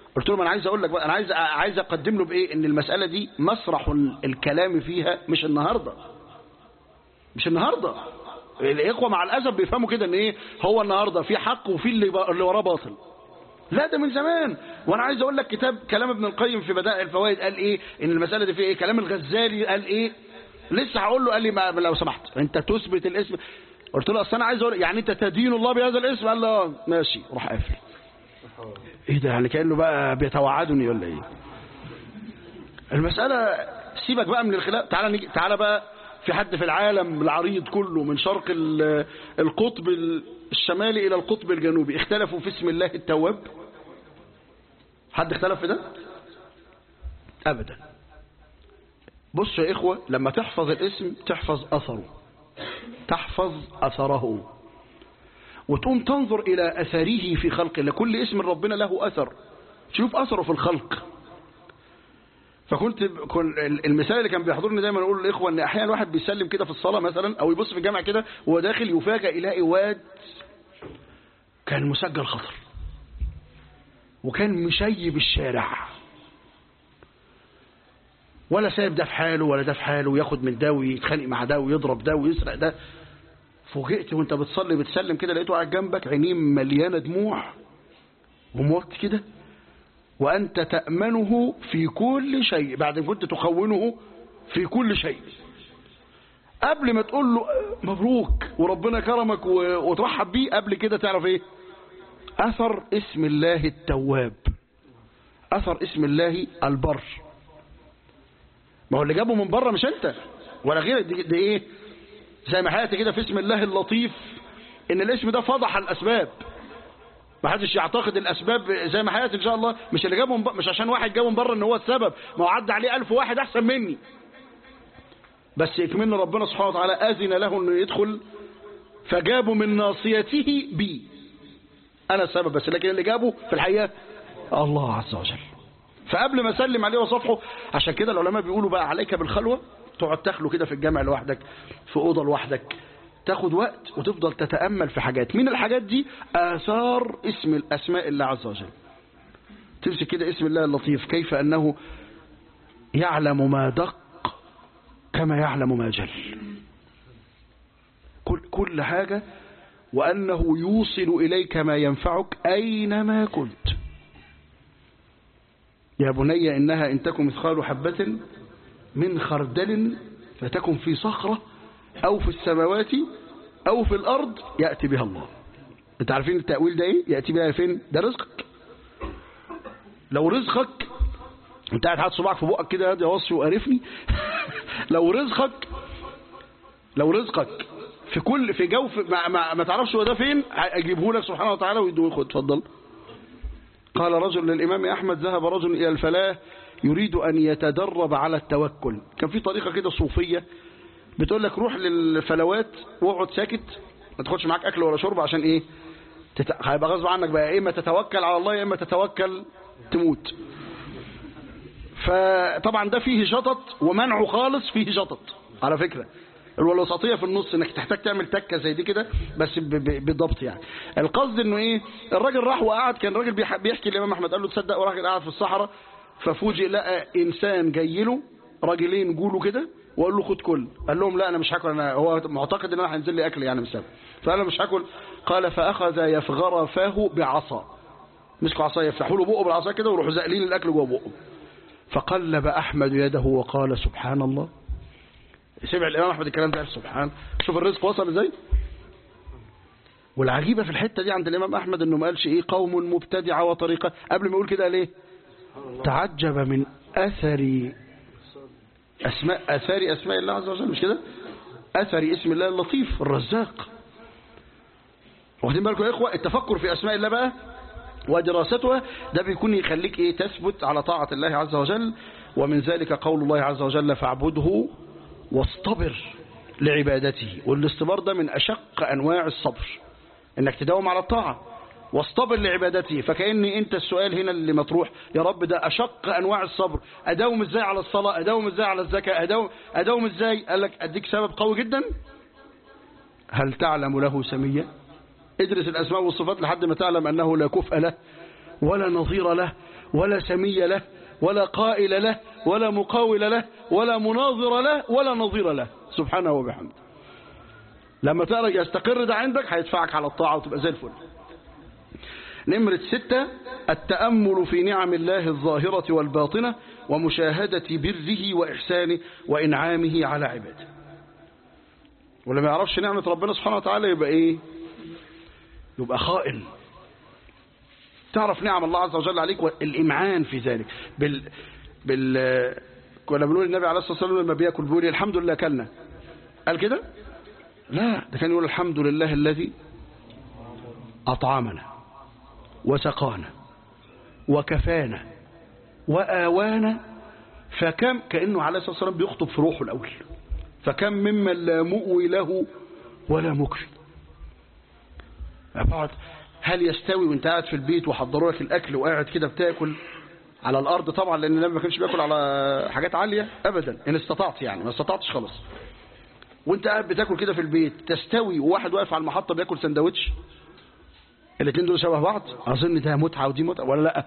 قلت له ما انا عايز اقول لك بقى انا عايز عايز اقدم له بايه ان المساله دي مسرح الكلام فيها مش النهارده مش النهارده الاخوه مع الاسف بيفهموا كده ان ايه هو النهارده في حق وفي اللي اللي وراه باطل لا ده من زمان وانا عايز اقول لك كتاب كلام ابن القيم في بدائع الفوائد قال ايه ان المساله دي فيها ايه كلام الغزالي قال ايه لسه هقول له قال لي ما لو سمحت انت تثبت الاسم قلت له اصل انا عايز اقول يعني انت تدين الله بهذا الاسم قال له ماشي روح قافل ايه ده يعني كانه بقى بيتوعدني ولا ايه المساله سيبك بقى من الخلاف تعالى نيجي تعالى بقى في حد في العالم العريض كله من شرق القطب الشمالي الى القطب الجنوبي اختلفوا في اسم الله التواب حد اختلف في ده ابدا بصوا يا اخوه لما تحفظ الاسم تحفظ اثره تحفظ اثره وتقوم تنظر إلى أثره في خلق الله كل اسم ربنا له أثر شوف أثره في الخلق فكنت المثال اللي كان بيحضرني دايما اقول للاخوه ان احيانا الواحد بيسلم كده في الصلاه مثلا او يبص في الجامع كده وهو داخل يفاجئ يلاقي واد كان مسجل خطر وكان مشيب الشارع ولا سايب ده في حاله ولا ده في حاله وياخد من ده ويتخانق مع ده ويضرب ده ويسرق ده فوجئت وانت بتصلي بتسلم كده لقيته قاعد جنبك عينيه مليانه دموع وموت كده وانت تامنه في كل شيء بعد ما كنت تخونه في كل شيء قبل ما تقول له مبروك وربنا كرمك وترحب بيه قبل كده تعرف ايه اثر اسم الله التواب اثر اسم الله البر ما هو اللي جابه من بره مش انت ولا غيرك دي, دي ايه زي ما حياتي كده في اسم الله اللطيف ان الاسم ده فضح الاسباب ما حدش يعتقد الاسباب زي ما حياتي ان شاء الله مش اللي جابه مش عشان واحد جابه من بره ان هو السبب ما هو عدى عليه ألف واحد احسن مني بس يكمن ربنا سبحانه وتعالى اذن له انه يدخل فجابوا من ناصيته بي انا السبب بس لكن اللي جابه في الحقيقه الله عز وجل فقبل ما اسلم عليه وصفحه عشان كده العلماء بيقولوا بقى عليك بالخلوه تقعد تخلو كده في الجامع لوحدك في اوضه لوحدك تاخد وقت وتفضل تتامل في حاجات من الحاجات دي اثار اسم الاسماء الله عز وجل تمسك كده اسم الله اللطيف كيف انه يعلم ما دق كما يعلم ما جل كل كل حاجه وانه يوصل اليك ما ينفعك اينما كنت يا بني انها ان تكن مثقال حبه من خردل فتكن في صخرة أو في السماوات أو في الأرض يأتي بها الله انت عارفين التأويل ده ايه يأتي بها فين ده رزقك لو رزقك انت قاعد حاطط صباعك في بقك كده يا وصفي وقرفني لو رزقك لو رزقك في كل في جوف ما, ما, ما تعرفش هو ده فين اجيبه لك سبحانه وتعالى ويدوه خد اتفضل قال رجل للامام احمد ذهب رجل الى الفلاح يريد أن يتدرب على التوكل كان في طريقة كده صوفية بتقول لك روح للفلوات واقعد ساكت ما تاخدش معاك أكل ولا شرب عشان إيه تت... هيبقى غصب عنك بقى إما تتوكل على الله يا إما تتوكل تموت فطبعا ده فيه شطط ومنعه خالص فيه شطط على فكرة الوسطية في النص انك تحتاج تعمل تكة زي دي كده بس بالضبط يعني القصد انه ايه الراجل راح وقعد كان الراجل بيحكي الامام احمد قال له تصدق وراجل قاعد في الصحراء ففوجئ لقى انسان جاي له راجلين جوله كده وقال له خد كل قال لهم لا انا مش هاكل انا هو معتقد ان انا هينزل لي اكل يعني مسبب فانا مش هاكل قال فاخذ يفغر فاه بعصا مسكوا عصا يفتحوا له بقه بالعصا كده ويروحوا زاقلين الاكل جوه بقه فقلب احمد يده وقال سبحان الله سمع الامام احمد الكلام ده سبحان شوف الرزق وصل ازاي والعجيبه في الحته دي عند الامام احمد انه ما قالش ايه قوم مبتدعه وطريقه قبل ما يقول كده قال ايه تعجب من أثر أسماء أثار أسماء الله عز وجل مش كده أثر اسم الله اللطيف الرزاق واخدين بالكم يا إخوة التفكر في أسماء الله بقى ودراستها ده بيكون يخليك إيه تثبت على طاعة الله عز وجل ومن ذلك قول الله عز وجل فاعبده واصطبر لعبادته والاصطبار ده من أشق أنواع الصبر إنك تداوم على الطاعة واصطبر لعبادته فكأني انت السؤال هنا اللي مطروح يا رب ده اشق انواع الصبر اداوم ازاي على الصلاة اداوم ازاي على الزكاة اداوم, أداوم ازاي قال لك اديك سبب قوي جدا هل تعلم له سميا ادرس الاسماء والصفات لحد ما تعلم انه لا كفء له ولا نظير له ولا سمي له ولا قائل له ولا مقاول له ولا مناظر له ولا نظير له سبحانه وبحمده لما تقرأ يستقر ده عندك هيدفعك على الطاعة وتبقى زي الفل نمرة ستة التأمل في نعم الله الظاهرة والباطنة ومشاهدة بره وإحسانه وإنعامه على عباده واللي ما يعرفش نعمة ربنا سبحانه وتعالى يبقى إيه يبقى خائن تعرف نعم الله عز وجل عليك والإمعان في ذلك بال بال كنا بنقول النبي عليه الصلاة والسلام لما بياكل بيقول الحمد لله كلنا قال كده لا ده كان يقول الحمد لله الذي أطعمنا وسقانا وكفانا وآوانا فكم كأنه عليه الصلاة والسلام بيخطب في روحه الأول فكم ممن لا مؤوي له ولا مكفي بعد هل يستوي وانت قاعد في البيت وحضروا لك الأكل وقاعد كده بتاكل على الأرض طبعا لأن النبي ما كانش بياكل على حاجات عالية أبدا إن استطعت يعني ما استطعتش خلاص وانت قاعد بتاكل كده في البيت تستوي وواحد واقف على المحطة بياكل سندوتش الاثنين دول شبه بعض اظن ده متعه ودي متعه ولا لا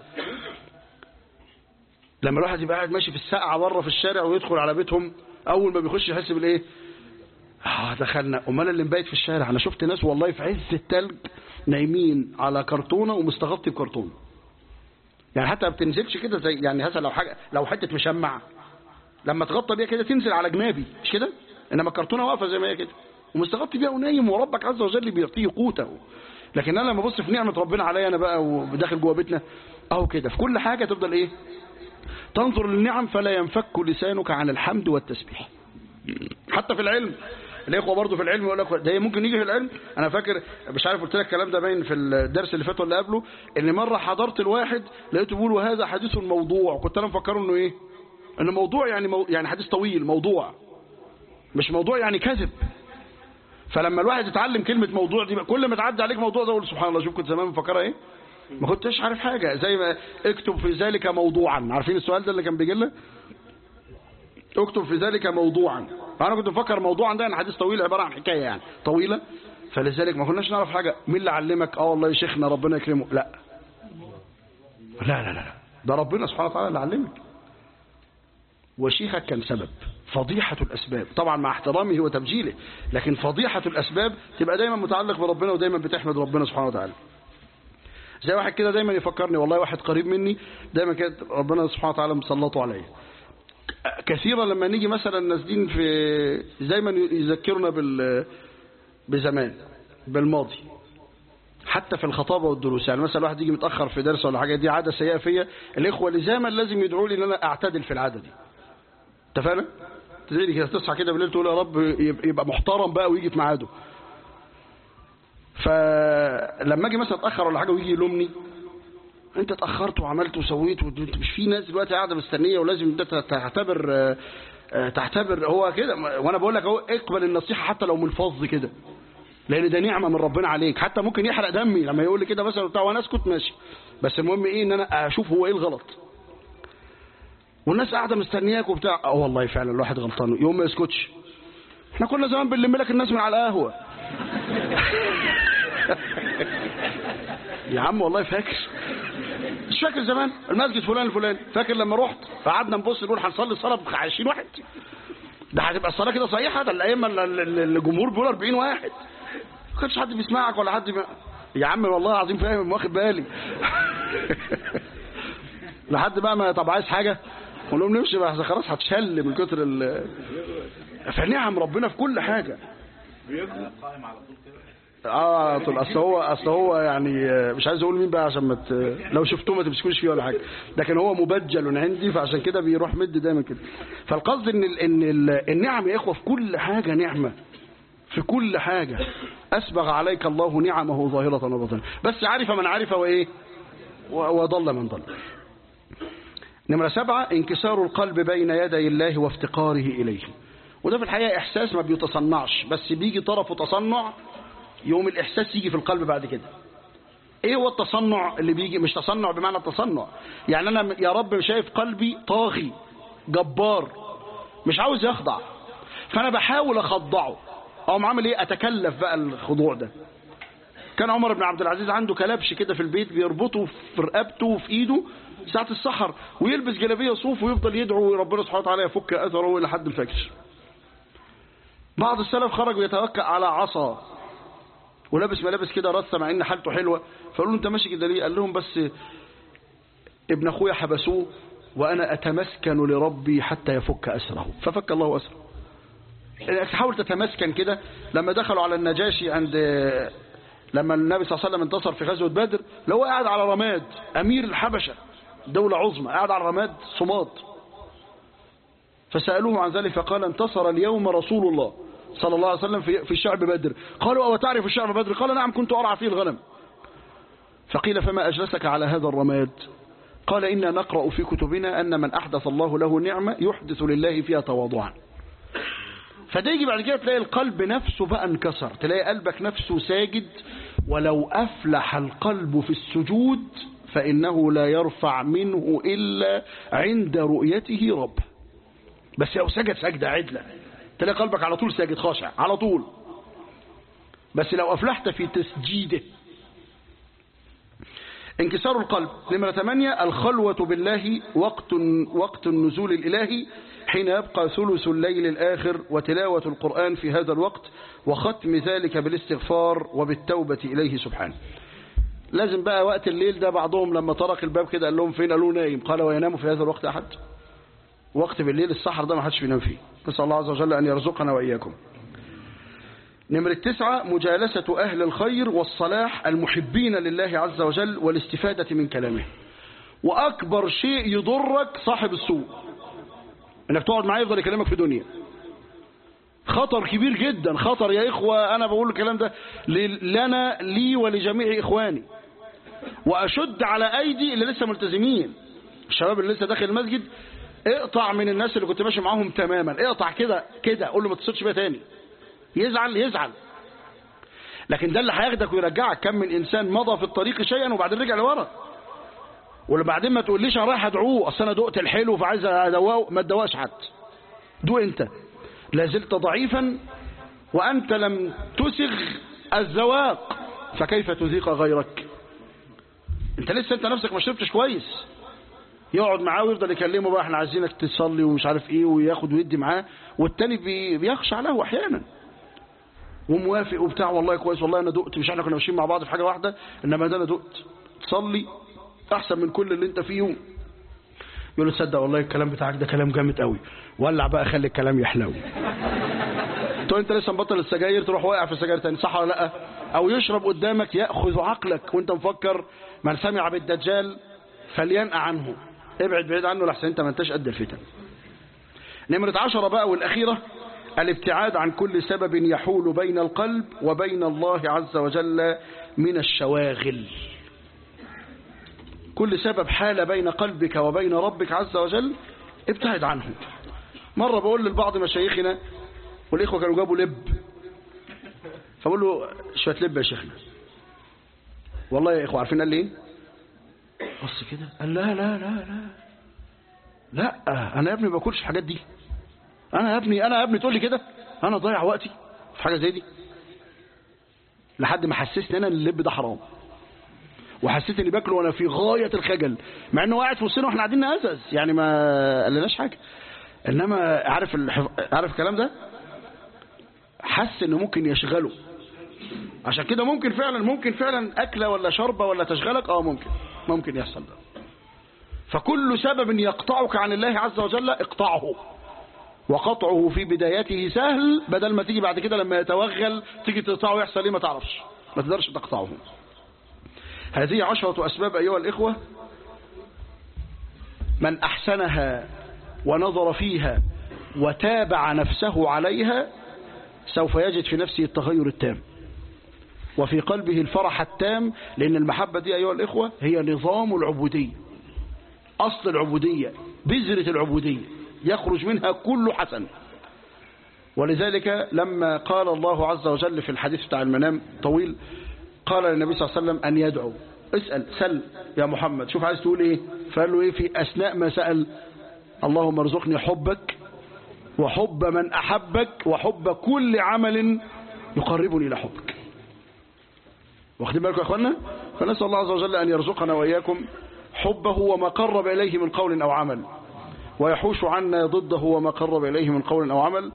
لما الواحد يبقى قاعد ماشي في السقعه بره في الشارع ويدخل على بيتهم اول ما بيخش يحس بالايه اه دخلنا امال اللي مبيت في الشارع انا شفت ناس والله في عز التلج نايمين على كرتونه ومستغطي بكرتونه يعني حتى ما بتنزلش كده زي يعني مثلا لو حاجه لو حته مشمع لما تغطى بيها كده تنزل على جنابي مش كده انما الكرتونه واقفه زي ما هي كده ومستغطي بيها ونايم وربك عز وجل بيعطيه قوته لكن انا لما ابص في نعمه ربنا عليا انا بقى وداخل جوه بيتنا اهو كده في كل حاجه تفضل ايه تنظر للنعم فلا ينفك لسانك عن الحمد والتسبيح حتى في العلم الاخوه برضه في العلم يقول لك ده ممكن يجي في العلم انا فاكر مش عارف قلت لك الكلام ده باين في الدرس اللي فات ولا قبله ان مره حضرت الواحد لقيته بيقول وهذا حديث موضوع كنت انا مفكره انه ايه ان موضوع يعني مو يعني حديث طويل موضوع مش موضوع يعني كذب فلما الواحد يتعلم كلمة موضوع دي كل ما تعدي عليك موضوع ده اقول سبحان الله شوف كنت زمان مفكرها ايه ما كنتش عارف حاجة زي ما اكتب في ذلك موضوعا عارفين السؤال ده اللي كان بيجي لنا اكتب في ذلك موضوعا انا كنت مفكر موضوعا ده يعني حديث طويل عبارة عن حكاية يعني طويلة فلذلك ما كناش نعرف حاجة مين اللي علمك اه والله يا شيخنا ربنا يكرمه لا لا لا لا ده ربنا سبحانه وتعالى اللي علمك وشيخك كان سبب فضيحة الأسباب طبعا مع احترامه وتبجيله لكن فضيحة الأسباب تبقى دايما متعلق بربنا ودايما بتحمد ربنا سبحانه وتعالى زي واحد كده دايما يفكرني والله واحد قريب مني دايما كده ربنا سبحانه وتعالى مسلطه عليا كثيرا لما نيجي مثلا نازلين في دايما يذكرنا بال بزمان بالماضي حتى في الخطابة والدروس يعني مثلا واحد يجي متأخر في درس ولا حاجة دي عادة سيئة فيا الإخوة لزاما لازم يدعوا لي إن أنا أعتدل في العادة دي اتفقنا تزيد كده تصحى كده بالليل تقول يا رب يبقى محترم بقى ويجي في ميعاده فلما اجي مثلا اتاخر ولا حاجه ويجي يلومني انت اتاخرت وعملت وسويت وانت مش في ناس دلوقتي قاعده مستنيه ولازم انت تعتبر تعتبر هو كده وانا بقول لك اهو اقبل النصيحه حتى لو من فظ كده لان ده نعمه من ربنا عليك حتى ممكن يحرق دمي لما يقول لي كده مثلا بتاع وانا اسكت ماشي بس المهم ايه ان انا اشوف هو ايه الغلط والناس قاعده مستنياك وبتاع اه والله فعلا الواحد غلطان يوم ما يسكتش احنا كنا زمان بنلم لك الناس من على القهوه يا عم والله فاكر مش فاكر زمان المسجد فلان الفلاني فاكر لما رحت فقعدنا نبص نقول هنصلي الصلاه ب 20 واحد ده هتبقى الصلاه كده صحيحه ده الايام الجمهور بيقول 40 واحد ما كانش حد بيسمعك ولا حد بي... يا عم والله العظيم فاهم واخد بالي لحد بقى ما طب عايز حاجه قول لهم نمشي بقى خلاص هتشل من كتر ال فنعم ربنا في كل حاجه اه طول اصل هو اصل هو يعني مش عايز اقول مين بقى عشان ما ت... لو شفتوه ما تمسكوش فيه ولا حاجه لكن هو مبجل عندي فعشان كده بيروح مد دايما كده فالقصد ان ال... ان ال... النعم يا اخوه في كل حاجه نعمه في كل حاجه اسبغ عليك الله نعمه ظاهره وباطنه بس عرف من عرف وايه وضل من ضل نمرة سبعة انكسار القلب بين يدي الله وافتقاره إليه وده في الحقيقة إحساس ما بيتصنعش بس بيجي طرفه تصنع يوم الإحساس يجي في القلب بعد كده إيه هو التصنع اللي بيجي مش تصنع بمعنى التصنع يعني أنا يا رب شايف قلبي طاغي جبار مش عاوز يخضع فأنا بحاول أخضعه أو عامل إيه أتكلف بقى الخضوع ده كان عمر بن عبد العزيز عنده كلبش كده في البيت بيربطه في رقبته وفي ايده ساعة السحر ويلبس جلابية صوف ويفضل يدعو ربنا سبحانه وتعالى يفك أثره لحد الفجر بعض السلف خرج ويتوكل على عصا ولابس ملابس كده رصة مع ان حالته حلوة فقالوا له انت ماشي كده ليه قال لهم بس ابن اخويا حبسوه وانا اتمسكن لربي حتى يفك اسره ففك الله اسره حاول تتمسكن كده لما دخلوا على النجاشي عند لما النبي صلى الله عليه وسلم انتصر في غزوة بدر لو قاعد على رماد امير الحبشة دولة عظمى قاعد على رماد صماد فسألوه عن ذلك فقال انتصر اليوم رسول الله صلى الله عليه وسلم في في شعب بدر قالوا أو تعرف شعب بدر قال نعم كنت أرعى فيه الغنم فقيل فما أجلسك على هذا الرماد قال إنا نقرأ في كتبنا أن من أحدث الله له نعمة يحدث لله فيها تواضعا فده يجي بعد كده تلاقي القلب نفسه بقى انكسر تلاقي قلبك نفسه ساجد ولو أفلح القلب في السجود فإنه لا يرفع منه إلا عند رؤيته رب بس لو سجد سجدة عدلة تلاقي قلبك على طول ساجد خاشع على طول بس لو أفلحت في تسجيده انكسار القلب نمرة 8 الخلوة بالله وقت وقت النزول الإلهي حين يبقى ثلث الليل الآخر وتلاوة القرآن في هذا الوقت وختم ذلك بالاستغفار وبالتوبة إليه سبحانه لازم بقى وقت الليل ده بعضهم لما طرق الباب كده قال لهم فين قالوا نايم قال وينام في هذا الوقت أحد وقت بالليل السحر ده ما حدش بينام فيه نسأل الله عز وجل أن يرزقنا وإياكم نمرة تسعة مجالسة أهل الخير والصلاح المحبين لله عز وجل والاستفادة من كلامه وأكبر شيء يضرك صاحب السوء انك تقعد معاه يفضل يكلمك في دنيا خطر كبير جدا خطر يا إخوة أنا بقول الكلام ده لنا لي ولجميع إخواني وأشد على أيدي اللي لسه ملتزمين الشباب اللي لسه داخل المسجد اقطع من الناس اللي كنت ماشي معاهم تماما اقطع كده كده قول له ما تتصلش بيا تاني يزعل يزعل لكن ده اللي هياخدك ويرجعك كم من انسان مضى في الطريق شيئا وبعدين رجع لورا وبعدين ما تقوليش انا رايح ادعوه اصل انا دقت الحلو فعايز ادوقه ما تدوقش حد دوق انت لا زلت ضعيفا وانت لم تسغ الزواق فكيف تذيق غيرك انت لسه انت نفسك ما شربتش كويس يقعد معاه ويفضل يكلمه بقى احنا عايزينك تصلي ومش عارف ايه وياخد ويدي معاه والتاني بي بيخشع له احيانا وموافق وبتاع والله كويس والله انا دقت مش احنا كنا ماشيين مع بعض في حاجه واحده انما ده انا دقت تصلي احسن من كل اللي انت فيه يقول له تصدق والله الكلام بتاعك ده كلام جامد قوي ولع بقى خلي الكلام يحلو تقول انت لسه مبطل السجاير تروح واقع في السجاير تاني صح ولا لا او يشرب قدامك ياخذ عقلك وانت مفكر من سمع بالدجال فلينأ عنه ابعد بعيد عنه لحسن انت ما انتش قد الفتن نمرة عشرة بقى والأخيرة الابتعاد عن كل سبب يحول بين القلب وبين الله عز وجل من الشواغل كل سبب حال بين قلبك وبين ربك عز وجل ابتعد عنه مرة بقول لبعض مشايخنا والإخوة كانوا جابوا لب فبقول له شوية لب يا شيخنا والله يا إخوة عارفين قال لي ايه بص كده قال لا لا لا لا لا انا يا ابني ما باكلش الحاجات دي انا يا ابني انا يا ابني تقول لي كده انا ضايع وقتي في حاجه زي دي لحد ما حسسني انا ان اللب ده حرام وحسيت اني باكله وانا في غايه الخجل مع انه قاعد في وسطنا واحنا قاعدين نهزز يعني ما قالناش حاجه انما عارف الحف... عارف الكلام ده حس انه ممكن يشغله عشان كده ممكن فعلا ممكن فعلا اكله ولا شربه ولا تشغلك اه ممكن ممكن يحصل ده فكل سبب يقطعك عن الله عز وجل اقطعه وقطعه في بدايته سهل بدل ما تيجي بعد كده لما يتوغل تيجي تقطعه يحصل ايه ما تعرفش ما تقدرش تقطعه هذه عشرة أسباب أيها الإخوة من أحسنها ونظر فيها وتابع نفسه عليها سوف يجد في نفسه التغير التام وفي قلبه الفرح التام لأن المحبة دي أيها الإخوة هي نظام العبودية أصل العبودية بذرة العبودية يخرج منها كل حسن ولذلك لما قال الله عز وجل في الحديث بتاع المنام طويل قال للنبي صلى الله عليه وسلم أن يدعو اسأل سل يا محمد شوف عايز تقول ايه فقال له ايه في أثناء ما سأل اللهم ارزقني حبك وحب من أحبك وحب كل عمل يقربني إلى حبك واخدين بالكم يا اخوانا فنسال الله عز وجل ان يرزقنا واياكم حبه وما قرب اليه من قول او عمل ويحوش عنا ضده وما قرب اليه من قول او عمل